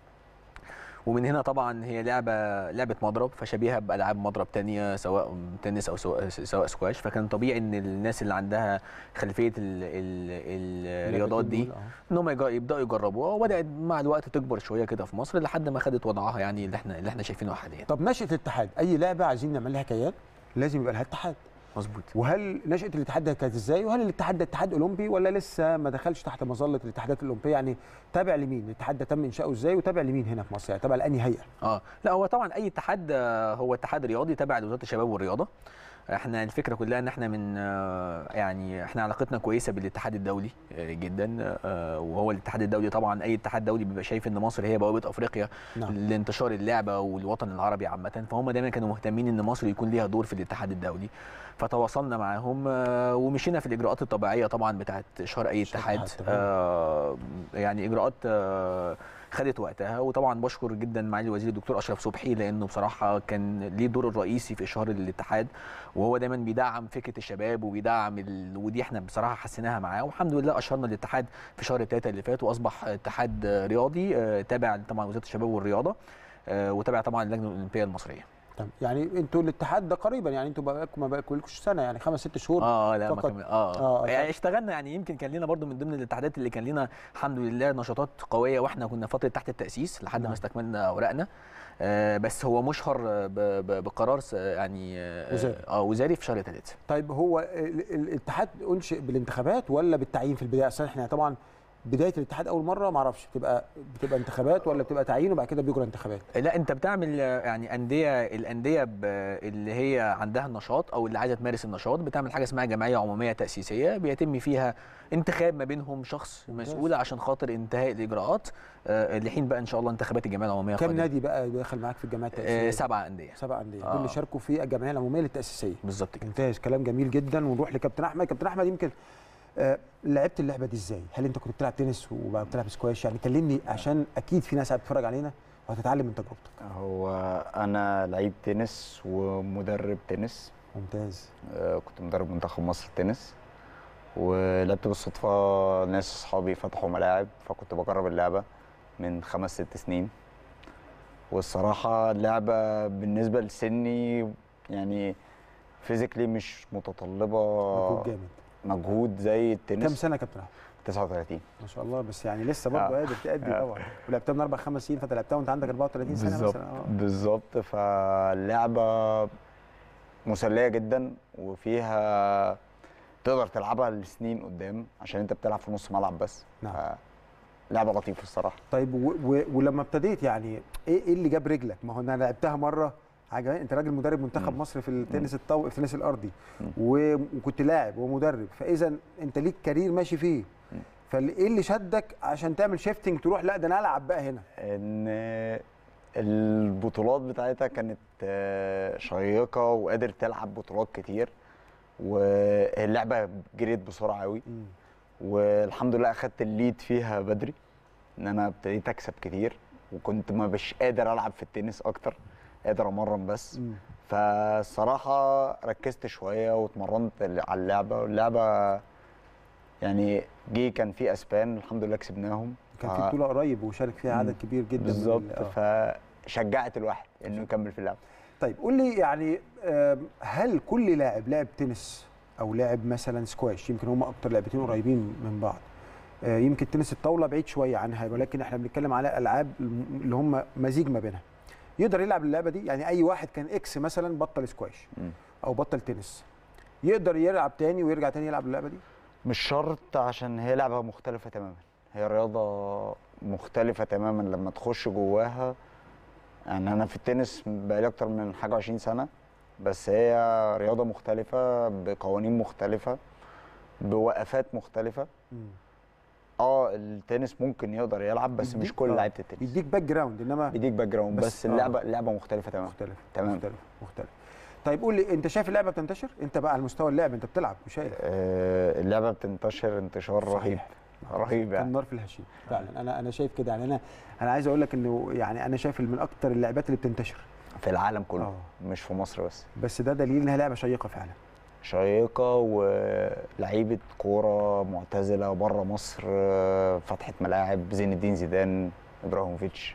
ومن هنا طبعا هي لعبه لعبه مضرب فشبيهه بالعاب مضرب تانية سواء تنس او سواء سواء سكواش فكان طبيعي ان الناس اللي عندها خلفيه ال ال الرياضات دي دول، آه. ان هم يجا- يبداوا يجربوها وبدات مع الوقت تكبر شويه كده في مصر لحد ما خدت وضعها يعني اللي احنا اللي احنا شايفينه حاليا طب نشاه الاتحاد اي لعبه عايزين نعمل لها كيان لازم يبقى لها اتحاد مظبوط وهل نشاه الاتحاد ده كانت ازاي وهل الاتحاد ده اتحاد اولمبي ولا لسه ما دخلش تحت مظله الاتحادات الاولمبيه يعني تابع لمين الاتحاد ده تم انشاؤه ازاي وتابع لمين هنا في مصر يعني تابع لانهي هيئه اه لا هو طبعا اي اتحاد آه، هو اتحاد رياضي تابع لوزاره الشباب والرياضه احنا الفكره كلها ان احنا من آه، يعني احنا علاقتنا كويسه بالاتحاد الدولي آه، جدا آه، وهو الاتحاد الدولي طبعا اي اتحاد دولي بيبقى شايف ان مصر هي بوابه افريقيا نعم. لانتشار اللعبه والوطن العربي عامه فهم دايما كانوا مهتمين ان مصر يكون ليها دور في الاتحاد الدولي فتواصلنا معاهم آه، ومشينا في الاجراءات الطبيعيه طبعا بتاعه اشهار اي إشهار اتحاد الاتحاد، تمام. آه، يعني اجراءات آه، خدت وقتها وطبعا بشكر جدا معالي الوزير الدكتور اشرف صبحي لانه بصراحه كان ليه الدور الرئيسي في اشهار الاتحاد وهو دايما بيدعم فكره الشباب وبيدعم ال... ودي احنا بصراحه حسيناها معاه والحمد لله اشهرنا الاتحاد في شهر الثلاثه اللي فات واصبح اتحاد رياضي آه، تابع طبعا وزاره الشباب والرياضه آه، وتابع طبعا اللجنه الاولمبيه المصريه تمام يعني انتوا الاتحاد ده قريبا يعني انتوا بقالكم ما بقالكوش سنه يعني خمس ست شهور اه لا ما فقط. كمل اه, آه، آه يعني اشتغلنا يعني يمكن كان لنا برضو من ضمن الاتحادات اللي كان لنا الحمد لله نشاطات قويه واحنا كنا فتره تحت التاسيس لحد نعم. ما استكملنا اوراقنا آه بس هو مشهر ب- ب- بقرار س- يعني آه وزاري. اه وزاري في شهر ثلاثه طيب هو ال- ال- الاتحاد انشئ بالانتخابات ولا بالتعيين في البدايه اصل احنا طبعا بدايه الاتحاد اول مره ما اعرفش بتبقى بتبقى انتخابات ولا بتبقى تعيين وبعد كده بيجرى انتخابات لا انت بتعمل آه، يعني انديه الانديه ب- اللي هي عندها النشاط او اللي عايزه تمارس النشاط بتعمل حاجه اسمها جمعيه عموميه تاسيسيه بيتم فيها انتخاب ما بينهم شخص ممتاز. مسؤول عشان خاطر انتهاء الاجراءات آه، لحين بقى ان شاء الله انتخابات الجمعيه العموميه كم القادمة. نادي بقى دخل معاك في الجمعيه آه، التاسيسيه سبعه انديه سبع انديه دول آه. اللي شاركوا في الجمعيه العموميه للتاسيسيه بالظبط كده ممتاز كلام جميل جدا ونروح لكابتن احمد كابتن احمد يمكن آه لعبت اللعبه دي ازاي هل انت كنت بتلعب تنس وبعد بتلعب سكواش يعني كلمني عشان اكيد في ناس قاعده بتتفرج علينا وهتتعلم من تجربتك هو انا لعيب تنس ومدرب تنس ممتاز آه، كنت مدرب منتخب مصر تنس ولعبت بالصدفة ناس أصحابي فتحوا ملاعب فكنت بجرب اللعبة من خمس ست سنين والصراحة اللعبة بالنسبة لسني يعني فيزيكلي مش متطلبة مجهود جامد مجهود زي كم التنس سنه يا كابتن احمد 39 ما شاء الله بس يعني لسه برضه آه. قادر تأدي آه. طبعا ولعبتها من اربع خمس سنين فانت لعبتها وانت عندك 34 سنه بالظبط مثلا اه بالظبط فاللعبة مسلية جدا وفيها تقدر تلعبها لسنين قدام عشان انت بتلعب في نص ملعب بس نعم. لعبة لطيفة الصراحة طيب و و ولما ابتديت يعني ايه ايه اللي جاب رجلك؟ ما هو انا لعبتها مره عجبني انت راجل مدرب منتخب مم. مصر في التنس الطو... في التنس الارضي مم. و- وكنت لاعب ومدرب فاذا انت ليك كارير ماشي فيه مم. فايه اللي شدك عشان تعمل شيفتنج تروح لا ده انا العب بقى هنا ان البطولات بتاعتها كانت آه، شيقة وقادر تلعب بطولات كتير واللعبة جريت بسرعة قوي مم. والحمد لله اخدت الليد فيها بدري ان انا ابتديت اكسب كتير وكنت ما بش قادر العب في التنس اكتر قادر امرن بس مم. فالصراحه ركزت شويه واتمرنت على اللعبه واللعبه يعني جه كان في اسبان الحمد لله كسبناهم كان ف- في بطوله قريب وشارك فيها عدد مم. كبير جدا من بالظبط ال- آه. فشجعت الواحد انه يكمل في اللعبه طيب قول لي يعني آم، هل كل لاعب لعب تنس او لعب مثلا سكواش يمكن هم اكتر لعبتين قريبين من بعض آه، يمكن تنس الطاوله بعيد شويه عنها ولكن احنا بنتكلم على العاب الم- اللي هم مزيج ما بينها يقدر يلعب اللعبه دي يعني اي واحد كان اكس مثلا بطل سكواش مم. او بطل تنس يقدر يلعب تاني ويرجع تاني يلعب اللعبه دي مش شرط عشان هي لعبه مختلفه تماما هي رياضه مختلفه تماما لما تخش جواها يعني انا في التنس بقالي اكتر من حاجه 20 سنه بس هي رياضه مختلفه بقوانين مختلفه بوقفات مختلفه مم. اه التنس ممكن يقدر يلعب بس مش يديك- كل آه. لعيبه التنس يديك باك جراوند انما بيديك باك جراوند بس- بس, آه. اللعبه اللعبه مختلفه تماما مختلف تمام. مختلف مختلف طيب قول لي انت شايف اللعبه بتنتشر انت بقى على مستوى اللعب انت بتلعب وشايف آه اللعبه بتنتشر انتشار رهيب صحيح. رهيب يعني النار في الهشيم فعلا انا انا شايف كده يعني انا انا عايز اقول لك انه يعني انا شايف من اكتر اللعبات اللي بتنتشر في العالم كله آه. مش في مصر بس بس ده دليل انها لعبه شيقه فعلا شيقة ولعيبة كورة معتزلة بره مصر آه، فتحت ملاعب زين الدين زيدان ابراهيموفيتش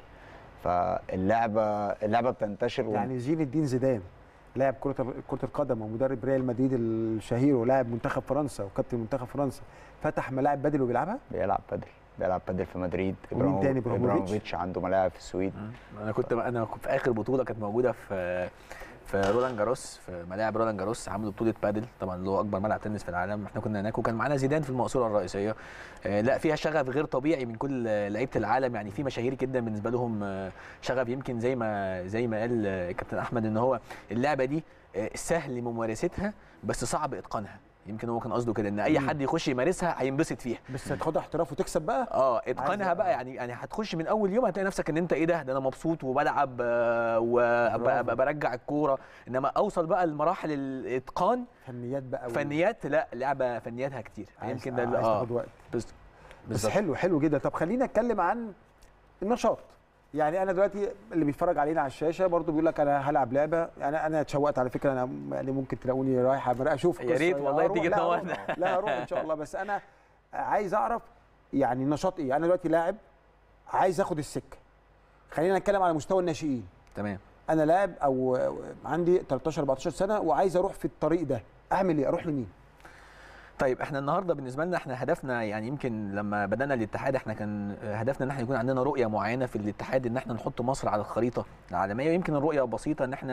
فاللعبة اللعبة بتنتشر و- يعني زين الدين زيدان لاعب كره كره القدم ومدرب ريال مدريد الشهير ولاعب منتخب فرنسا وكابتن منتخب فرنسا فتح ملاعب بدل وبيلعبها بيلعب بادل بيلعب بادل في مدريد ومين إبراهيمو- تاني؟ إبراهيموفيتش؟ ابراهيموفيتش عنده ملاعب في السويد انا كنت انا كنت في اخر بطوله كانت موجوده في في رولان جاروس في ملاعب رولان جاروس عملوا بطوله بادل طبعا اللي هو اكبر ملعب تنس في العالم احنا كنا هناك وكان معانا زيدان في المقصوره الرئيسيه آه، لا فيها شغف غير طبيعي من كل آه، لعيبه العالم يعني في مشاهير جدا بالنسبه لهم آه، شغف يمكن زي ما زي ما قال آه، كابتن احمد ان هو اللعبه دي آه، سهل ممارستها بس صعب اتقانها يمكن هو كان قصده كده ان اي مم. حد يخش يمارسها هينبسط فيها بس هتاخدها احتراف وتكسب بقى اه اتقانها عايز- بقى يعني يعني هتخش من اول يوم هتلاقي نفسك ان انت ايه ده ده انا مبسوط وبلعب آه، برافو. وبرجع الكوره انما اوصل بقى لمراحل الاتقان فنيات بقى و- فنيات لا لعبه فنياتها كتير عايز- يمكن ده اللي- عايز اه تاخد وقت بس بس بالظبط. حلو حلو جدا طب خلينا نتكلم عن النشاط يعني انا دلوقتي اللي بيتفرج علينا على الشاشه برضو بيقول لك انا هلعب لعبه يعني انا اتشوقت على فكره انا يعني ممكن تلاقوني رايح اشوف يا ريت قصة. والله أروح- تيجي لا أروح. تنورنا. لا هروح ان شاء الله بس انا عايز اعرف يعني النشاط ايه انا دلوقتي لاعب عايز اخد السكه خلينا نتكلم على مستوى الناشئين تمام انا لاعب او عندي 13 14 سنه وعايز اروح في الطريق ده اعمل ايه اروح لمين طيب احنا النهارده بالنسبه لنا احنا هدفنا يعني يمكن لما بدانا الاتحاد احنا كان هدفنا ان احنا يكون عندنا رؤيه معينه في الاتحاد ان احنا نحط مصر على الخريطه العالميه ويمكن الرؤيه بسيطه ان احنا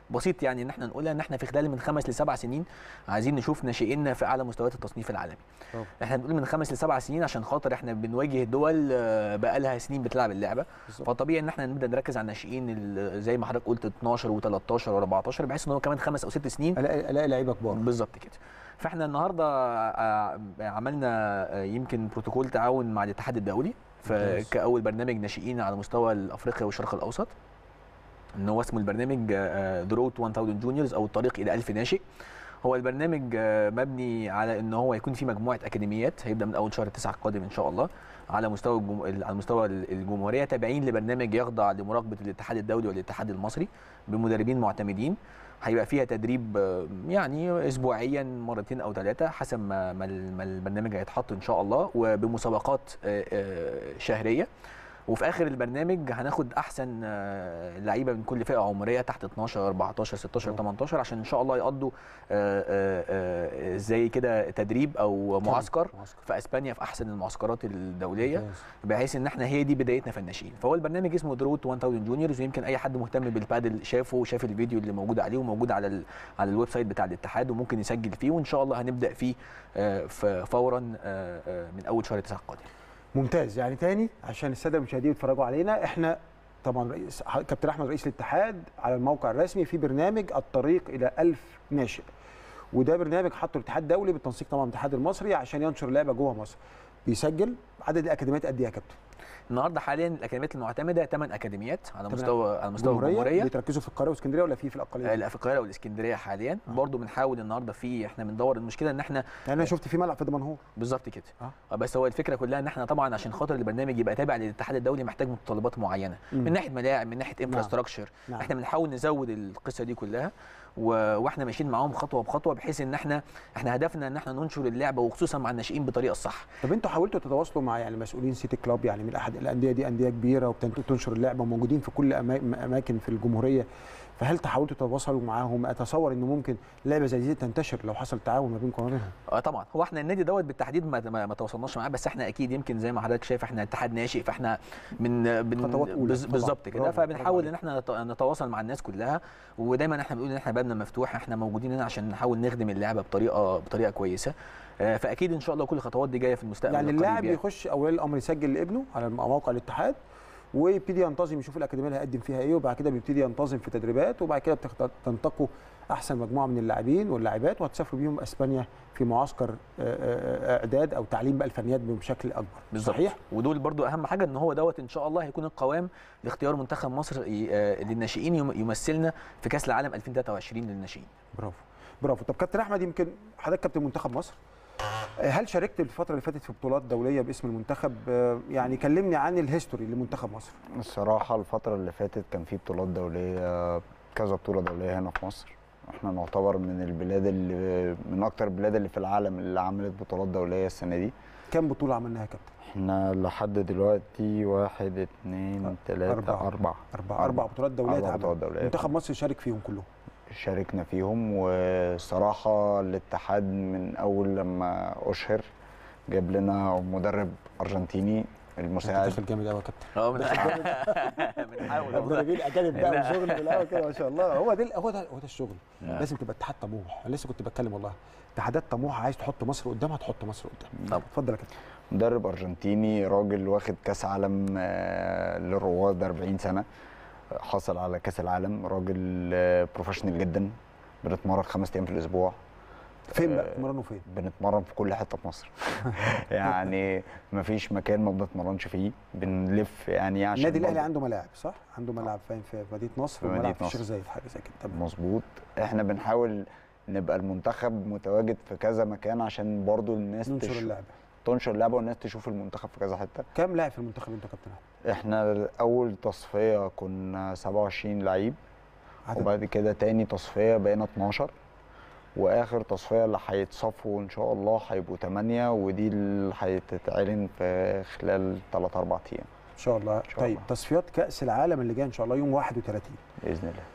بسيط يعني ان احنا نقولها ان احنا في خلال من خمس لسبع سنين عايزين نشوف ناشئيننا في اعلى مستويات التصنيف العالمي طبعا. احنا بنقول من خمس لسبع سنين عشان خاطر احنا بنواجه دول آه، بقى لها سنين بتلعب اللعبه بالظبط. فطبيعي ان احنا نبدا نركز على الناشئين ال- زي ما حضرتك قلت 12 و13 و14 بحيث ان هو كمان خمس او ست سنين الاقي الاقي لعيبه كبار بالظبط كده فاحنا النهارده آه، عملنا آه، يمكن بروتوكول تعاون مع الاتحاد الدولي ف- ممتاز. كاول برنامج ناشئين على مستوى افريقيا والشرق الاوسط ان هو اسمه البرنامج ذا رود 1000 جونيورز او الطريق الى 1000 ناشئ هو البرنامج آه، مبني على ان هو يكون في مجموعه اكاديميات هيبدا من اول شهر 9 القادم ان شاء الله على مستوى الجم... على مستوى الجمهوريه تابعين لبرنامج يخضع لمراقبه الاتحاد الدولي والاتحاد المصري بمدربين معتمدين هيبقى فيها تدريب آه، يعني اسبوعيا مرتين او ثلاثه حسب ما ما ال- ما البرنامج هيتحط ان شاء الله وبمسابقات آه، آه، شهريه وفي اخر البرنامج هناخد احسن آه، لعيبه من كل فئه عمريه تحت 12 14 16 18 عشان ان شاء الله يقضوا آه، آه، آه، زي كده تدريب او معسكر معسكر. في اسبانيا في احسن المعسكرات الدوليه ممتاز. بحيث ان احنا هي دي بدايتنا في الناشئين فهو البرنامج اسمه دروت 1000 جونيورز ويمكن اي حد مهتم بالبادل شافه وشاف الفيديو اللي موجود عليه وموجود على ال على الويب سايت بتاع الاتحاد وممكن يسجل فيه وان شاء الله هنبدا فيه آه، ف- فورا آه، آه، من اول شهر 9 القادم ممتاز يعني تاني عشان الساده المشاهدين يتفرجوا علينا احنا طبعا رئيس كابتن احمد رئيس الاتحاد على الموقع الرسمي في برنامج الطريق الى ألف ناشئ وده برنامج حطه الاتحاد الدولي بالتنسيق طبعا مع الاتحاد المصري عشان ينشر اللعبه جوه مصر بيسجل عدد الاكاديميات قد ايه يا كابتن؟ النهارده حاليا الاكاديميات المعتمده 8 اكاديميات على تمام. مستوى على مستوى الجمهوريه بتركزوا في القاهره واسكندريه ولا في في الاقاليم؟ لا في القاهره والاسكندريه حاليا آه. برضو بنحاول النهارده في احنا بندور المشكله ان احنا يعني انا شفت في ملعب في دمنهور بالظبط كده آه. آه. بس هو الفكره كلها ان احنا طبعا عشان خاطر البرنامج يبقى تابع للاتحاد الدولي محتاج متطلبات معينه مم. من ناحيه ملاعب من ناحيه انفراستراكشر نعم. احنا بنحاول نزود القصه دي كلها و... واحنا ماشيين معاهم خطوه بخطوه بحيث ان احنا احنا هدفنا ان احنا ننشر اللعبه وخصوصا مع الناشئين بالطريقه الصح طب انتوا حاولتوا تتواصلوا مع يعني مسؤولين سيتي كلاب يعني من احد الانديه دي انديه كبيره وبتنشر اللعبه وموجودين في كل أما- اماكن في الجمهوريه فهل تحاولتوا تتواصلوا معاهم اتصور انه ممكن لعبه زي دي تنتشر لو حصل تعاون ما بينكم وما بينهم اه طبعا هو احنا النادي دوت بالتحديد ما, ما, ما تواصلناش معاه بس احنا اكيد يمكن زي ما حضرتك شايف احنا اتحاد ناشئ فاحنا من بن خطوات أولى بز- طبعاً. بالظبط كده برافو، برافو فبنحاول عليك. ان احنا نت- نتواصل مع الناس كلها ودايما احنا بنقول ان احنا بابنا مفتوح احنا موجودين هنا عشان نحاول نخدم اللعبه بطريقه بطريقه كويسه آه، فاكيد ان شاء الله كل الخطوات دي جايه في المستقبل يعني القريب اللاعب يخش اولياء الامر يسجل لابنه على موقع الاتحاد ويبتدي ينتظم يشوف الاكاديميه اللي هيقدم فيها ايه وبعد كده بيبتدي ينتظم في تدريبات وبعد كده بتخت- تنتقوا احسن مجموعه من اللاعبين واللاعبات وهتسافروا بيهم اسبانيا في معسكر آه، آه، اعداد او تعليم بقى الفنيات بشكل اكبر بالظبط صحيح ودول برضو اهم حاجه ان هو دوت ان شاء الله هيكون القوام لاختيار منتخب مصر ي- آه، للناشئين يم- يمثلنا في كاس العالم 2023 للناشئين برافو برافو طب كابتن احمد يمكن حضرتك كابتن منتخب مصر آه، هل شاركت الفتره اللي فاتت في بطولات دوليه باسم المنتخب آه، يعني كلمني عن الهيستوري لمنتخب مصر الصراحة الفترة اللي فاتت كان في بطولات دولية كذا بطولة دولية هنا في مصر احنا نعتبر من البلاد اللي من أكتر البلاد اللي في العالم اللي عملت بطولات دولية السنة دي كام بطوله عملناها يا كابتن احنا لحد دلوقتي واحد اتنين تلاتة أربعة. أربعة اربع اربع بطولات دوليه أربع اتعملت. بطولات دولية منتخب مصر شارك فيهم كلهم شاركنا فيهم والصراحة الاتحاد من أول لما أشهر جاب لنا مدرب أرجنتيني انت المساعد داخل جامد قوي يا كابتن اه من- بنحاول والله. المدربين اجانب بقى لا. وشغل في الاول كده ما شاء الله هو ده هو ده هو ده الشغل آه. لازم تبقى اتحاد طموح انا لسه كنت بتكلم والله اتحادات طموحه عايز تحط مصر قدامها تحط مصر قدام طبعا. اتفضل يا كابتن مدرب أرجنتيني راجل واخد كأس عالم آه، للرواد 40 سنة حصل على كأس العالم راجل آه، بروفيشنال جدا بنتمرن خمس أيام في الأسبوع فين بقى آه، تمرنوا فين بنتمرن في كل حته في مصر يعني مفيش مكان ما بنتمرنش فيه بنلف يعني عشان النادي الاهلي برضه- عنده ملاعب صح عنده ملعب فين في مدينه نصر في وملعب مدينة في الشيخ نصر. زايد حاجه زي كده تمام مظبوط احنا بنحاول نبقى المنتخب متواجد في كذا مكان عشان برضو الناس ننشر تشوف- اللعبه تنشر اللعبه والناس تشوف المنتخب في كذا حته كام لاعب في المنتخب انتوا يا كابتن احمد احنا اول تصفيه كنا 27 لعيب عدد وبعد كده تاني تصفيه بقينا 12 واخر تصفيه اللي هيتصفوا ان شاء الله هيبقوا 8 ودي اللي هتتعلن في خلال 3 4 ايام ان شاء الله شاء طيب الله. تصفيات كاس العالم اللي جاي ان شاء الله يوم 31 باذن الله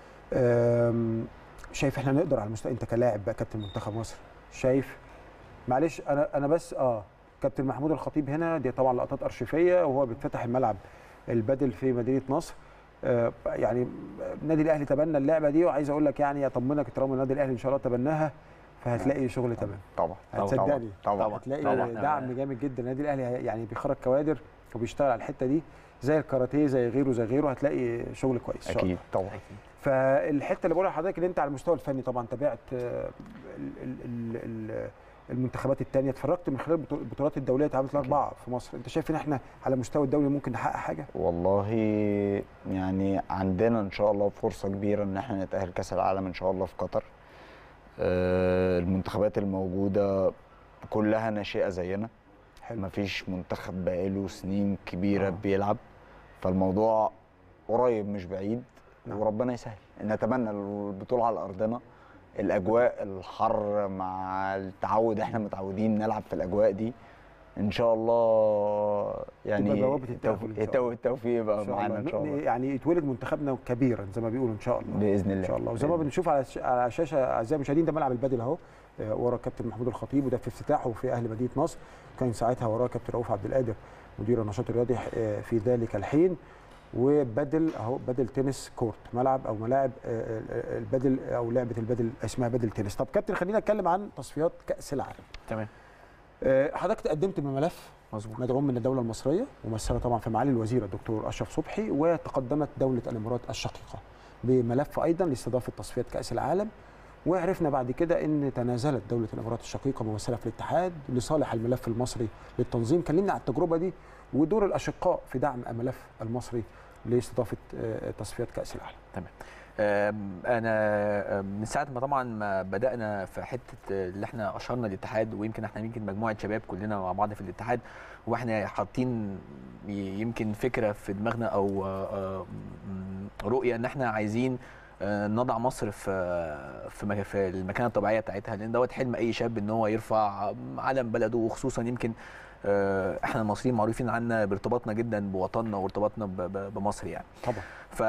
أم، شايف احنا نقدر على المستوى انت كلاعب بقى كابتن منتخب مصر شايف معلش انا انا بس اه كابتن محمود الخطيب هنا دي طبعا لقطات ارشيفيه وهو بيفتتح الملعب البدل في مدينه نصر آه، يعني النادي الاهلي تبنى اللعبه دي وعايز اقول لك يعني اطمنك طالما النادي الاهلي ان شاء الله تبناها فهتلاقي شغل تمام طبعا هتصدقني طبعا طبعا. هتلاقي لا، لا، إحنا- دعم جامد جدا النادي الاهلي هي- يعني بيخرج كوادر وبيشتغل على الحته دي زي الكاراتيه زي غيره زي غيره هتلاقي شغل كويس إن شاء الله. اكيد طبعا أكيد. فالحته اللي بقولها لحضرتك ان انت على المستوى الفني طبعا تابعت آه، ال- ال- ال- ال- المنتخبات الثانيه اتفرجت من خلال البطو- البطولات الدوليه اتعملت الاربعه في مصر انت شايف ان احنا على المستوى الدولي ممكن نحقق حاجه والله يعني عندنا ان شاء الله فرصه كبيره ان احنا نتاهل كاس العالم ان شاء الله في قطر آه، المنتخبات الموجوده كلها ناشئه زينا حلو مفيش منتخب بقاله سنين كبيره آه. بيلعب فالموضوع قريب مش بعيد نعم. وربنا يسهل نتمنى البطوله على ارضنا الاجواء الحر مع التعود احنا متعودين نلعب في الاجواء دي ان شاء الله يعني تبقى بوابة التأهل إن شاء التوفيق الله. التوفيق يبقى إن شاء معانا الله. ان شاء الله يعني يتولد منتخبنا كبيرا زي ما بيقولوا ان شاء الله باذن الله ان شاء الله وزي ما بنشوف على الش- على الشاشه اعزائي المشاهدين ده ملعب البدل اهو آه، ورا الكابتن محمود الخطيب وده في افتتاحه في اهل مدينه نصر كان ساعتها وراه كابتن رؤوف عبد القادر مدير النشاط الرياضي آه، في ذلك الحين وبدل اهو بدل تنس كورت ملعب او ملاعب آه، آه، البدل او لعبه البدل اسمها بدل تنس طب كابتن خلينا نتكلم عن تصفيات كاس العالم تمام آه، حضرتك تقدمت بملف مظبوط مدعوم من الدولة المصرية ممثلة طبعا في معالي الوزير الدكتور أشرف صبحي وتقدمت دولة الإمارات الشقيقة بملف أيضا لاستضافة تصفيات كأس العالم وعرفنا بعد كده ان تنازلت دوله الامارات الشقيقه ممثله في الاتحاد لصالح الملف المصري للتنظيم كلمنا عن التجربه دي ودور الاشقاء في دعم الملف المصري لاستضافه آه، تصفيات كاس العالم آم، انا آم، من ساعه ما طبعا ما بدانا في حته آه، اللي احنا اشرنا الاتحاد ويمكن احنا يمكن مجموعه شباب كلنا مع بعض في الاتحاد واحنا حاطين ي- يمكن فكره في دماغنا او آه، آه، م- رؤيه ان احنا عايزين آه، نضع مصر في في مك- في المكانه الطبيعيه بتاعتها لان دوت حلم اي شاب ان هو يرفع علم بلده وخصوصا يمكن آه، احنا المصريين معروفين عنا بارتباطنا جدا بوطننا وارتباطنا ب- ب- بمصر يعني طبعا ف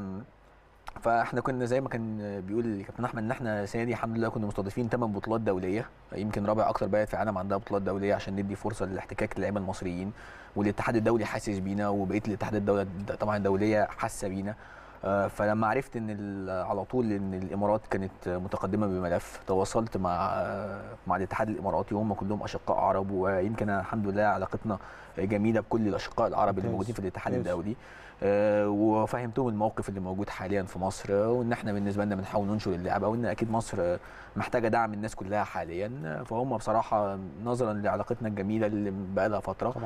فاحنا كنا زي ما كان بيقول كابتن احمد ان احنا السنه دي الحمد لله كنا مستضيفين ثمان بطولات دوليه يمكن رابع اكثر بلد في العالم عندها بطولات دوليه عشان ندي فرصه للاحتكاك للعيبه المصريين والاتحاد الدولي حاسس بينا وبقيه الاتحادات الدوله طبعا الدوليه حاسه بينا آه، فلما عرفت ان ال- على طول ان الامارات كانت متقدمه بملف تواصلت مع آه، مع الاتحاد الاماراتي وهم كلهم اشقاء عرب ويمكن الحمد لله علاقتنا جميله بكل الاشقاء العرب اللي ممتاز. موجودين في الاتحاد ممتاز. الدولي آه، وفهمتهم الموقف اللي موجود حاليا في مصر آه، وان احنا بالنسبه لنا بنحاول ننشر اللعبه وان اكيد مصر آه، محتاجه دعم الناس كلها حاليا آه، فهم بصراحه نظرا لعلاقتنا الجميله اللي بقى لها فتره طبعا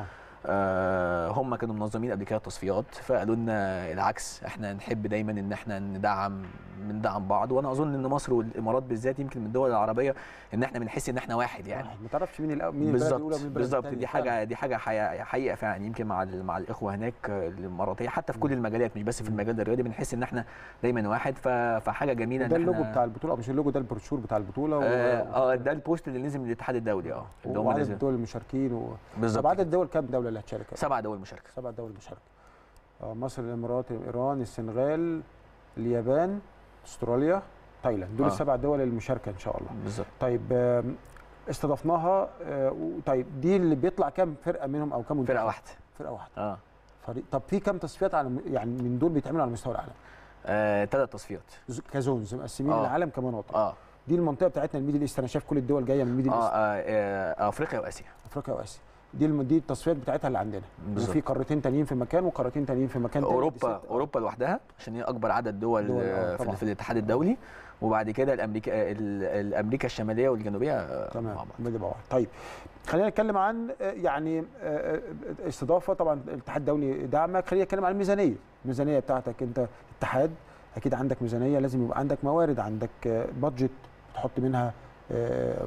آه، هم كانوا منظمين قبل كده تصفيات فقالوا لنا العكس احنا نحب دايما ان احنا ندعم بندعم بعض وانا اظن ان مصر والامارات بالذات يمكن من الدول العربيه ان احنا بنحس ان احنا واحد يعني واحد. ما تعرفش مين الأول مين البلد الاولى بالظبط ومين البلد بالظبط الثانية. دي حاجه دي حاجه حقيقه حقيقة فعلا يمكن مع ال- مع الاخوه هناك آه، الاماراتيه حتى في كل المجالات مش بس في مم. المجال الرياضي بنحس ان احنا دايما واحد ف- فحاجه جميله ده ان اللوجو احنا بتاع البطوله أو مش اللوجو ده البروشور بتاع البطوله و- اه آه، ده البوست اللي نزل من الاتحاد الدولي اه اللي هم وعدد نزل الدول المشاركين و... طب بالظبط عدد الدول كام دوله اللي هتشارك؟ سبع دول مشاركه سبع دول مشاركه آه، مصر الامارات ايران السنغال اليابان استراليا تايلاند دول آه. السبع دول المشاركه ان شاء الله بالظبط طيب آم، استضفناها آه، و- طيب دي اللي بيطلع كام فرقه منهم او كام منتخب؟ فرقه واحده فرقه واحده اه فريق طب في كام تصفيات على م- يعني من دول بيتعملوا على مستوى العالم ثلاث تصفيات ز- كزونز مقسمين آه. العالم كمناطق اه دي المنطقه بتاعتنا الميدل ايست انا شايف كل الدول جايه من الميدل اه, ايست آه, آه افريقيا واسيا افريقيا واسيا دي الم- دي التصفيات بتاعتها اللي عندنا بالظبط. وفي قارتين تانيين في مكان وقارتين تانيين في مكان تاني دي اوروبا ست- اوروبا لوحدها عشان هي اكبر عدد دول, دول، آه، آه طبعاً. في, في الاتحاد الدولي وبعد كده الامريكا آه، ال- الامريكا الشماليه والجنوبيه آه، مع تمام بعض مدى بعض طيب خلينا نتكلم عن آه، يعني آه، آه، استضافه طبعا الاتحاد الدولي دعمك خلينا نتكلم عن الميزانيه الميزانيه بتاعتك انت اتحاد اكيد عندك ميزانيه لازم يبقى عندك موارد عندك آه، بادجت بتحط منها آه،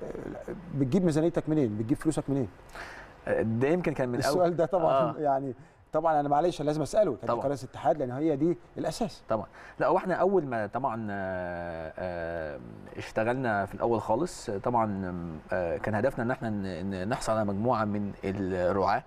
بتجيب ميزانيتك منين بتجيب فلوسك منين آه، ده يمكن كان من اول السؤال ده طبعا آه. يعني طبعا انا معلش لازم اساله كان طبعاً. كرئيس اتحاد لان هي دي الاساس طبعا لا هو احنا اول ما طبعا آه، آه، اشتغلنا في الاول خالص آه، طبعا آه، كان هدفنا ان احنا ن- ن- نحصل على مجموعه من الرعاه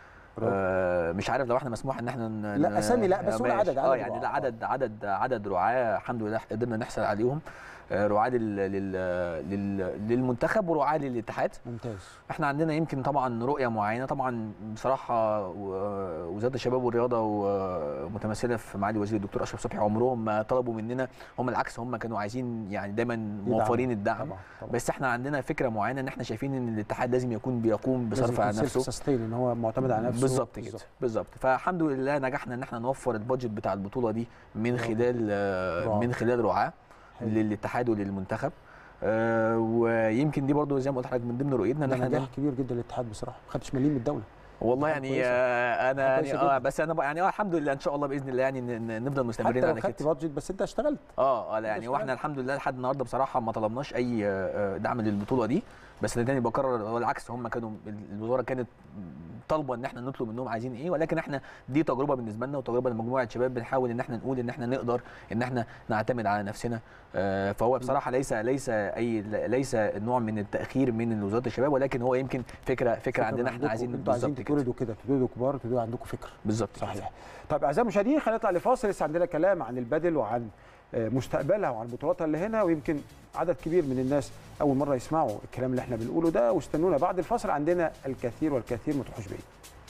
آه، مش عارف لو احنا مسموح ان احنا ن- لا، ن- أسامي لا، بس قول ماشي. عدد- اه عدد يعني رعاة. لا عدد عدد عدد رعاه الحمد لله قدرنا نحصل عليهم آه، رعاه لل- لل- لل- للمنتخب ورعاه للاتحاد ممتاز احنا عندنا يمكن طبعا رؤيه معينه طبعا بصراحه و- وزاره الشباب والرياضه ومتمثله في معالي وزير الدكتور اشرف صبحي عمرهم ما طلبوا مننا هم العكس هم كانوا عايزين يعني دايما موفرين الدعم طبعا طبعا بس احنا عندنا فكره معينه ان احنا شايفين ان الاتحاد لازم يكون بيقوم بصرف على نفسه سستين ان هو معتمد على نفسه بالظبط كده بالظبط فالحمد لله نجحنا ان احنا نوفر البادجت بتاع البطوله دي من برافو. خلال آه، رعاة. من خلال رعاه حلو. للاتحاد وللمنتخب آه، ويمكن دي برضو زي ما قلت لحضرتك من ضمن رؤيتنا ان ده احنا نجاح كبير جدا للاتحاد بصراحه ما خدتش مليم من الدوله والله حاجة يعني كويسة. آه، انا حاجة يعني كويسة اه جدا. بس انا بقى يعني اه الحمد لله ان شاء الله باذن الله يعني ن- ن- نفضل مستمرين حتى لو على خدت كده بادجت بس انت اشتغلت اه اه لا يعني اشتغلت. واحنا الحمد لله لحد النهارده بصراحه ما طلبناش اي آه، دعم للبطوله دي بس ده تاني بكرر هو العكس هم كانوا الوزاره كانت طالبه ان احنا نطلب منهم عايزين ايه ولكن احنا دي تجربه بالنسبه لنا وتجربه لمجموعه شباب بنحاول ان احنا نقول ان احنا نقدر ان احنا نعتمد على نفسنا آه، فهو بصراحه ليس ليس اي ليس نوع من التاخير من وزاره الشباب ولكن هو يمكن فكره فكره عندنا احنا عندكم- عايزين انتوا عايزين بالظبط كده تتولدوا كده تتولدوا كبار تتولدوا عندكم فكر بالظبط كده. صحيح طيب اعزائي المشاهدين خلينا نطلع لفاصل لسه عندنا كلام عن البدل وعن آه، مستقبلها وعن بطولاتها اللي هنا ويمكن عدد كبير من الناس اول مره يسمعوا الكلام اللي احنا بنقوله ده واستنونا بعد الفاصل عندنا الكثير والكثير ما تروحوش بعيد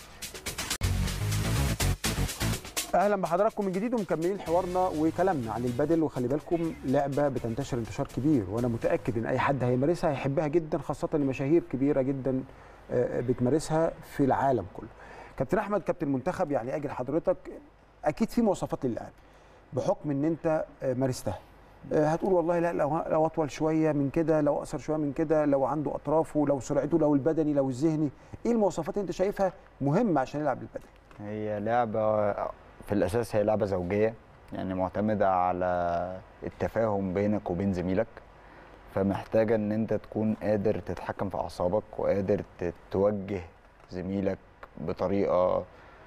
اهلا بحضراتكم من جديد ومكملين حوارنا وكلامنا عن البدل وخلي بالكم لعبه بتنتشر انتشار كبير وانا متاكد ان اي حد هيمارسها هيحبها جدا خاصه لمشاهير كبيره جدا آه، بتمارسها في العالم كله. كابتن احمد كابتن المنتخب يعني اجل حضرتك اكيد في مواصفات للاعب بحكم ان انت آه، مارستها. آه، هتقول والله لا لو لو اطول شويه من كده لو اقصر شويه من كده لو عنده اطرافه لو سرعته لو البدني لو الذهني ايه المواصفات اللي انت شايفها مهمه عشان يلعب البدني؟ هي لعبة في الأساس هي لعبة زوجية يعني معتمدة على التفاهم بينك وبين زميلك فمحتاجة إن أنت تكون قادر تتحكم في أعصابك وقادر ت- توجه زميلك بطريقة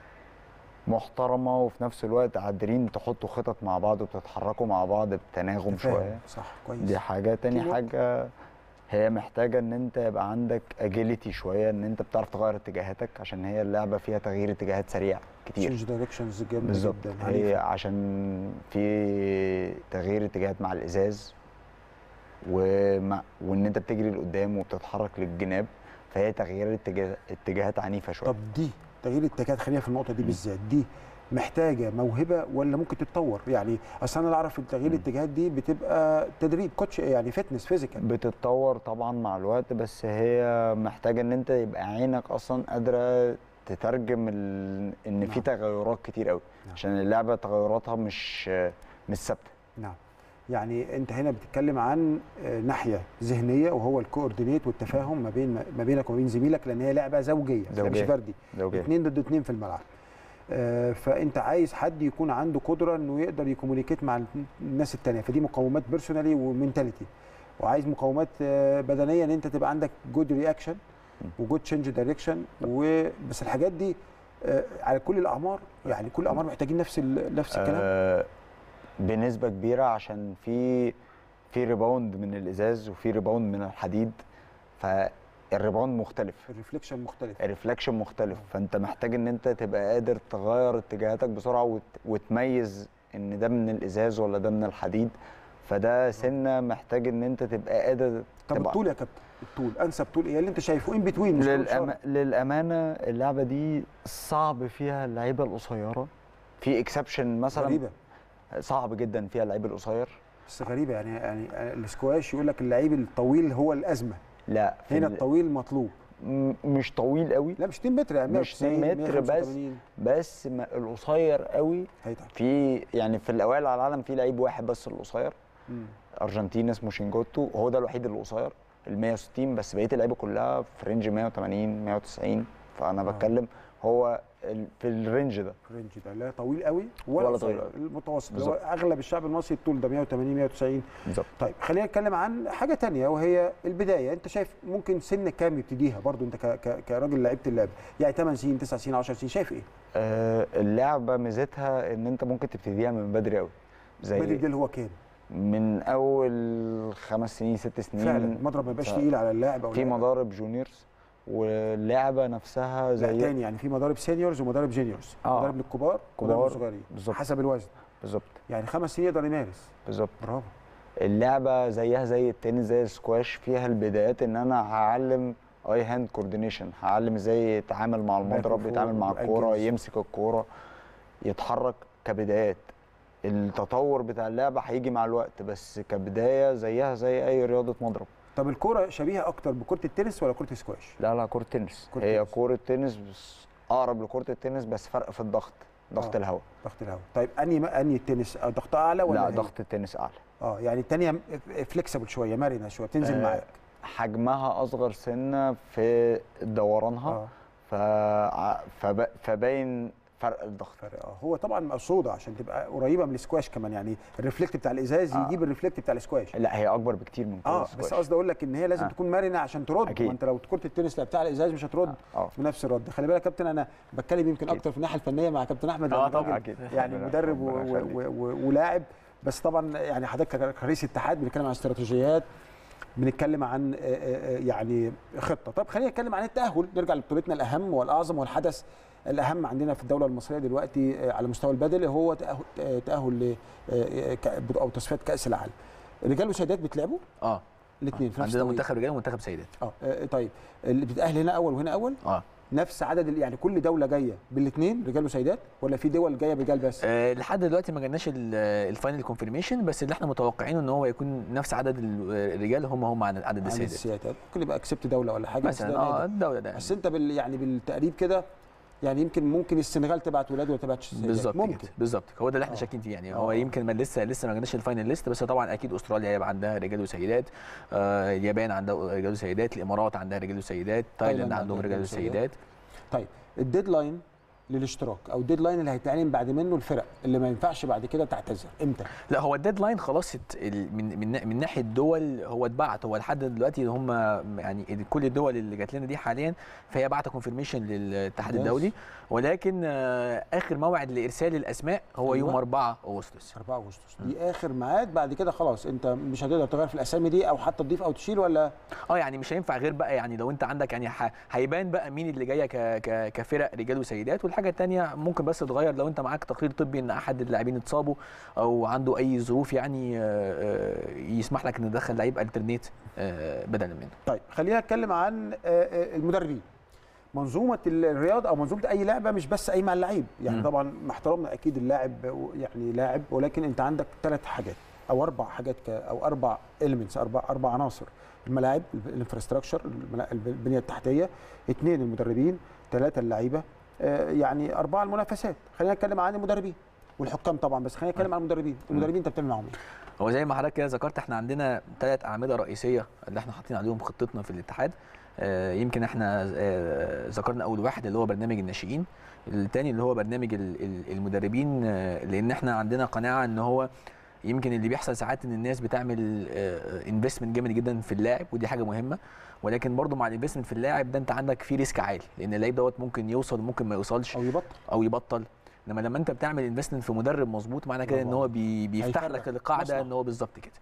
محترمة وفي نفس الوقت قادرين تحطوا خطط مع بعض وبتتحركوا مع بعض بتناغم تفاهم. شوية صح كويس دي حاجة تاني Teamwork. حاجة هي محتاجة ان انت يبقى عندك اجيليتي شوية ان انت بتعرف تغير اتجاهاتك عشان هي اللعبة فيها تغيير اتجاهات سريع كتير تشينج دايركشنز جامده بالظبط جدا هي عنيفة. عشان في تغيير اتجاهات مع الازاز ومع وان انت بتجري لقدام وبتتحرك للجناب فهي تغيير اتجاه اتجاهات عنيفة شوية طب دي تغيير الاتجاهات خلينا في النقطه دي بالذات دي محتاجه موهبه ولا ممكن تتطور يعني اصل انا اللي اعرف تغيير الاتجاهات دي بتبقى تدريب كوتش يعني فتنس فيزيكال بتتطور طبعا مع الوقت بس هي محتاجه ان انت يبقى عينك اصلا قادره تترجم ال... ان في نعم. تغيرات كتير قوي نعم. عشان اللعبه تغيراتها مش مش ثابته نعم يعني انت هنا بتتكلم عن آه، ناحيه ذهنيه وهو الكوردينيت والتفاهم ما بين ما بينك وما بين زميلك لان هي لعبه زوجيه لعبة مش زوجية. فردي زوجيه اثنين ضد اثنين في الملعب آه، فانت عايز حد يكون عنده قدره انه يقدر يكومونيكيت مع الناس التانية فدي مقومات بيرسونالي ومنتاليتي وعايز مقومات آه، بدنيه ان انت تبقى عندك جود رياكشن وجود تشينج دايركشن وبس الحاجات دي آه، على كل الاعمار يعني كل الاعمار محتاجين نفس ال- نفس الكلام آه بنسبه كبيره عشان في في ريباوند من الازاز وفي ريباوند من الحديد فالريباوند مختلف الريفليكشن مختلف الريفلكشن مختلف فانت محتاج ان انت تبقى قادر تغير اتجاهاتك بسرعه وت... وتميز ان ده من الازاز ولا ده من الحديد فده سنه محتاج ان انت تبقى قادر طب تبقى الطول يا كابتن الطول انسب طول ايه اللي انت شايفه ان بتوين مش طول للأم... شرط. للامانه اللعبه دي صعب فيها اللعيبه القصيره في اكسبشن مثلا غريبه صعب جدا فيها اللعيب القصير بس غريبه يعني يعني السكواش يقول لك اللعيب الطويل هو الازمه لا في هنا ال- الطويل مطلوب م- مش طويل قوي لا مش 2 متر يعني مش 2 190 متر بس. 185 بس ما القصير قوي هيتعب في يعني في الاوائل على العالم في لعيب واحد بس القصير مم. ارجنتين اسمه شينجوتو هو ده الوحيد اللي قصير ال 160 بس بقيه اللعيبه كلها في رينج 180 190 فانا آه. بتكلم هو ال- في الرينج ده الرينج ده لا طويل قوي ولا, ولا قصير. طويل قوي. المتوسط اللي هو بالظبط. اغلب الشعب المصري الطول ده 180 190 بالظبط طيب خلينا نتكلم عن حاجه تانية وهي البدايه انت شايف ممكن سن كام يبتديها برضو انت ك- ك- كراجل لعيبه اللعب يعني 8 سنين 9 سنين 10 سنين شايف ايه آه اللعبه ميزتها ان انت ممكن تبتديها من بدري قوي بدري زي ده اللي هو كام من اول خمس سنين ست سنين فعلا المضرب ما يبقاش ف- تقيل على اللاعب او في اللاعب. مضارب جونيورز واللعبه نفسها لا زي تاني يعني في مضارب سينيورز ومضارب جينيورز آه. مضارب للكبار كبار، مضارب للصغيرين بالظبط. حسب الوزن بالظبط يعني خمس سنين يقدر يمارس بالظبط برافو اللعبه زيها زي التنس زي السكواش فيها البدايات ان انا هعلم اي هاند كوردينيشن هعلم ازاي يتعامل مع المضرب فوق يتعامل مع ويأجل الكوره بالظبط. يمسك الكوره يتحرك كبدايات التطور بتاع اللعبه هيجي مع الوقت بس كبدايه زيها زي اي رياضه مضرب طب الكوره شبيهه اكتر بكره التنس ولا كره السكواش لا لا كره تنس كرة هي تنس. كره تنس بس اقرب لكره التنس بس فرق في الضغط ضغط آه. الهواء ضغط الهواء طيب انهي انهي التنس آه، ضغط اعلى ولا لا هي؟ ضغط التنس اعلى اه يعني الثانيه فليكسبل شويه مرنه شويه بتنزل آه، معاك حجمها اصغر سنه في دورانها اه ف... فب... فباين فرق الضغط فرق اه هو طبعا مقصوده عشان تبقى قريبه من السكواش كمان يعني الريفلكت بتاع الازاز آه. يجيب الريفلكت بتاع السكواش لا هي اكبر بكتير من كره اه السكواش. بس قصدي اقول لك ان هي لازم آه. تكون مرنه عشان ترد أكيد. ما انت لو كره التنس لعبتها على الازاز مش هترد اه بنفس الرد خلي بالك يا كابتن انا بتكلم يمكن أكيد. اكتر في الناحيه الفنيه مع كابتن احمد آه لأن طبعاً. راجل اكيد يعني ربنا- مدرب و- ربنا و- يخليك. و- و- ولاعب بس طبعا يعني حضرتك كرئيس اتحاد بنتكلم عن استراتيجيات بنتكلم عن آه، آه، آه، يعني خطه طب خلينا نتكلم عن التاهل نرجع لبطولتنا الاهم والاعظم والحدث الاهم عندنا في الدوله المصريه دلوقتي آه، على مستوى البدني هو تاهل آه، تاهل ل آه، ك- او تصفيات كاس العالم الرجال والسيدات بتلعبوا اه الاثنين في نفس عندنا التوقيت. منتخب رجال ومنتخب سيدات اه آه، طيب اللي بتتاهل هنا اول وهنا اول اه نفس عدد ال- يعني كل دوله جايه بالاثنين رجال وسيدات ولا في دول جايه برجال بس آه، لحد دلوقتي ما جالناش ال- الفاينل كونفirmation بس اللي احنا متوقعينه ان هو يكون نفس عدد ال- الرجال هم هم عدد عدد عن السيدات السيدات ممكن يبقى اكسبت دوله ولا حاجه بس مثلا ده اه نادر. الدوله ده بس انت بال يعني بالتقريب كده يعني يمكن ممكن السنغال تبعت ولاد ولا تبعت سيدات بالظبط ممكن كده بالظبط هو ده اللي احنا آه. شاكين فيه يعني آه. هو يمكن ما لسه لسه ما جالناش الفاينل ليست بس طبعا اكيد استراليا هيبقى عندها رجال وسيدات آه اليابان عندها رجال وسيدات الامارات عندها رجال وسيدات تايلاند تايلاند عندهم عندها رجال رجال وسيدات. وسيدات طيب الديدلاين للاشتراك او الديدلاين اللي هيتعلن بعد منه الفرق اللي ما ينفعش بعد كده تعتذر امتى لا هو الديدلاين خلاص ات- ال- من من من ناحيه الدول هو اتبعت هو لحد دلوقتي هم يعني كل الدول اللي جات لنا دي حاليا فهي بعت كونفirmation للاتحاد ممتاز. الدولي ولكن آه، اخر موعد لارسال الاسماء هو يوم أيوة. 4 اغسطس 4 اغسطس دي اخر ميعاد بعد كده خلاص انت مش هتقدر تغير في الاسامي دي او حتى تضيف او تشيل ولا اه يعني مش هينفع غير بقى يعني لو انت عندك يعني ح- هيبان بقى مين اللي جايه ك ك كفرق رجال وسيدات والحاجه الثانيه ممكن بس تغير لو انت معاك تقرير طبي ان احد اللاعبين اتصابوا او عنده اي ظروف يعني آه، آه، يسمح لك ان تدخل لعيب الترنيت آه، بدلا منه طيب خلينا نتكلم عن آه، آه، المدربين منظومه الرياضه او منظومه اي لعبه مش بس قايمه على اللعيب يعني مم. طبعا مع احترامنا اكيد اللاعب يعني لاعب ولكن انت عندك ثلاث حاجات او اربع حاجات ك- او اربع اليمنتس اربع اربع عناصر الملاعب الانفراستراكشر الملا- البنيه التحتيه اثنين المدربين ثلاثه اللعيبه آه، يعني اربعه المنافسات خلينا نتكلم عن المدربين والحكام طبعا بس خلينا نتكلم عن المدربين المدربين انت بتعمل معاهم ايه هو زي ما حضرتك كده ذكرت احنا عندنا ثلاث اعمده رئيسيه اللي احنا حاطين عليهم خطتنا في الاتحاد آه، يمكن احنا آه، ذكرنا اول واحد اللي هو برنامج الناشئين الثاني اللي هو برنامج ال- ال- المدربين آه، لان احنا عندنا قناعه ان هو يمكن اللي بيحصل ساعات ان الناس بتعمل انفستمنت جامد جدا في اللاعب ودي حاجه مهمه ولكن برضو مع الانفستمنت في اللاعب ده انت عندك فيه ريسك عالي لان اللعيب دوت ممكن يوصل وممكن ما يوصلش او يبطل او يبطل انما لما انت بتعمل انفستمنت في مدرب مظبوط معنى كده ان هو بي بيفتح هيفرق. لك القاعده مصلحة. ان هو بالظبط كده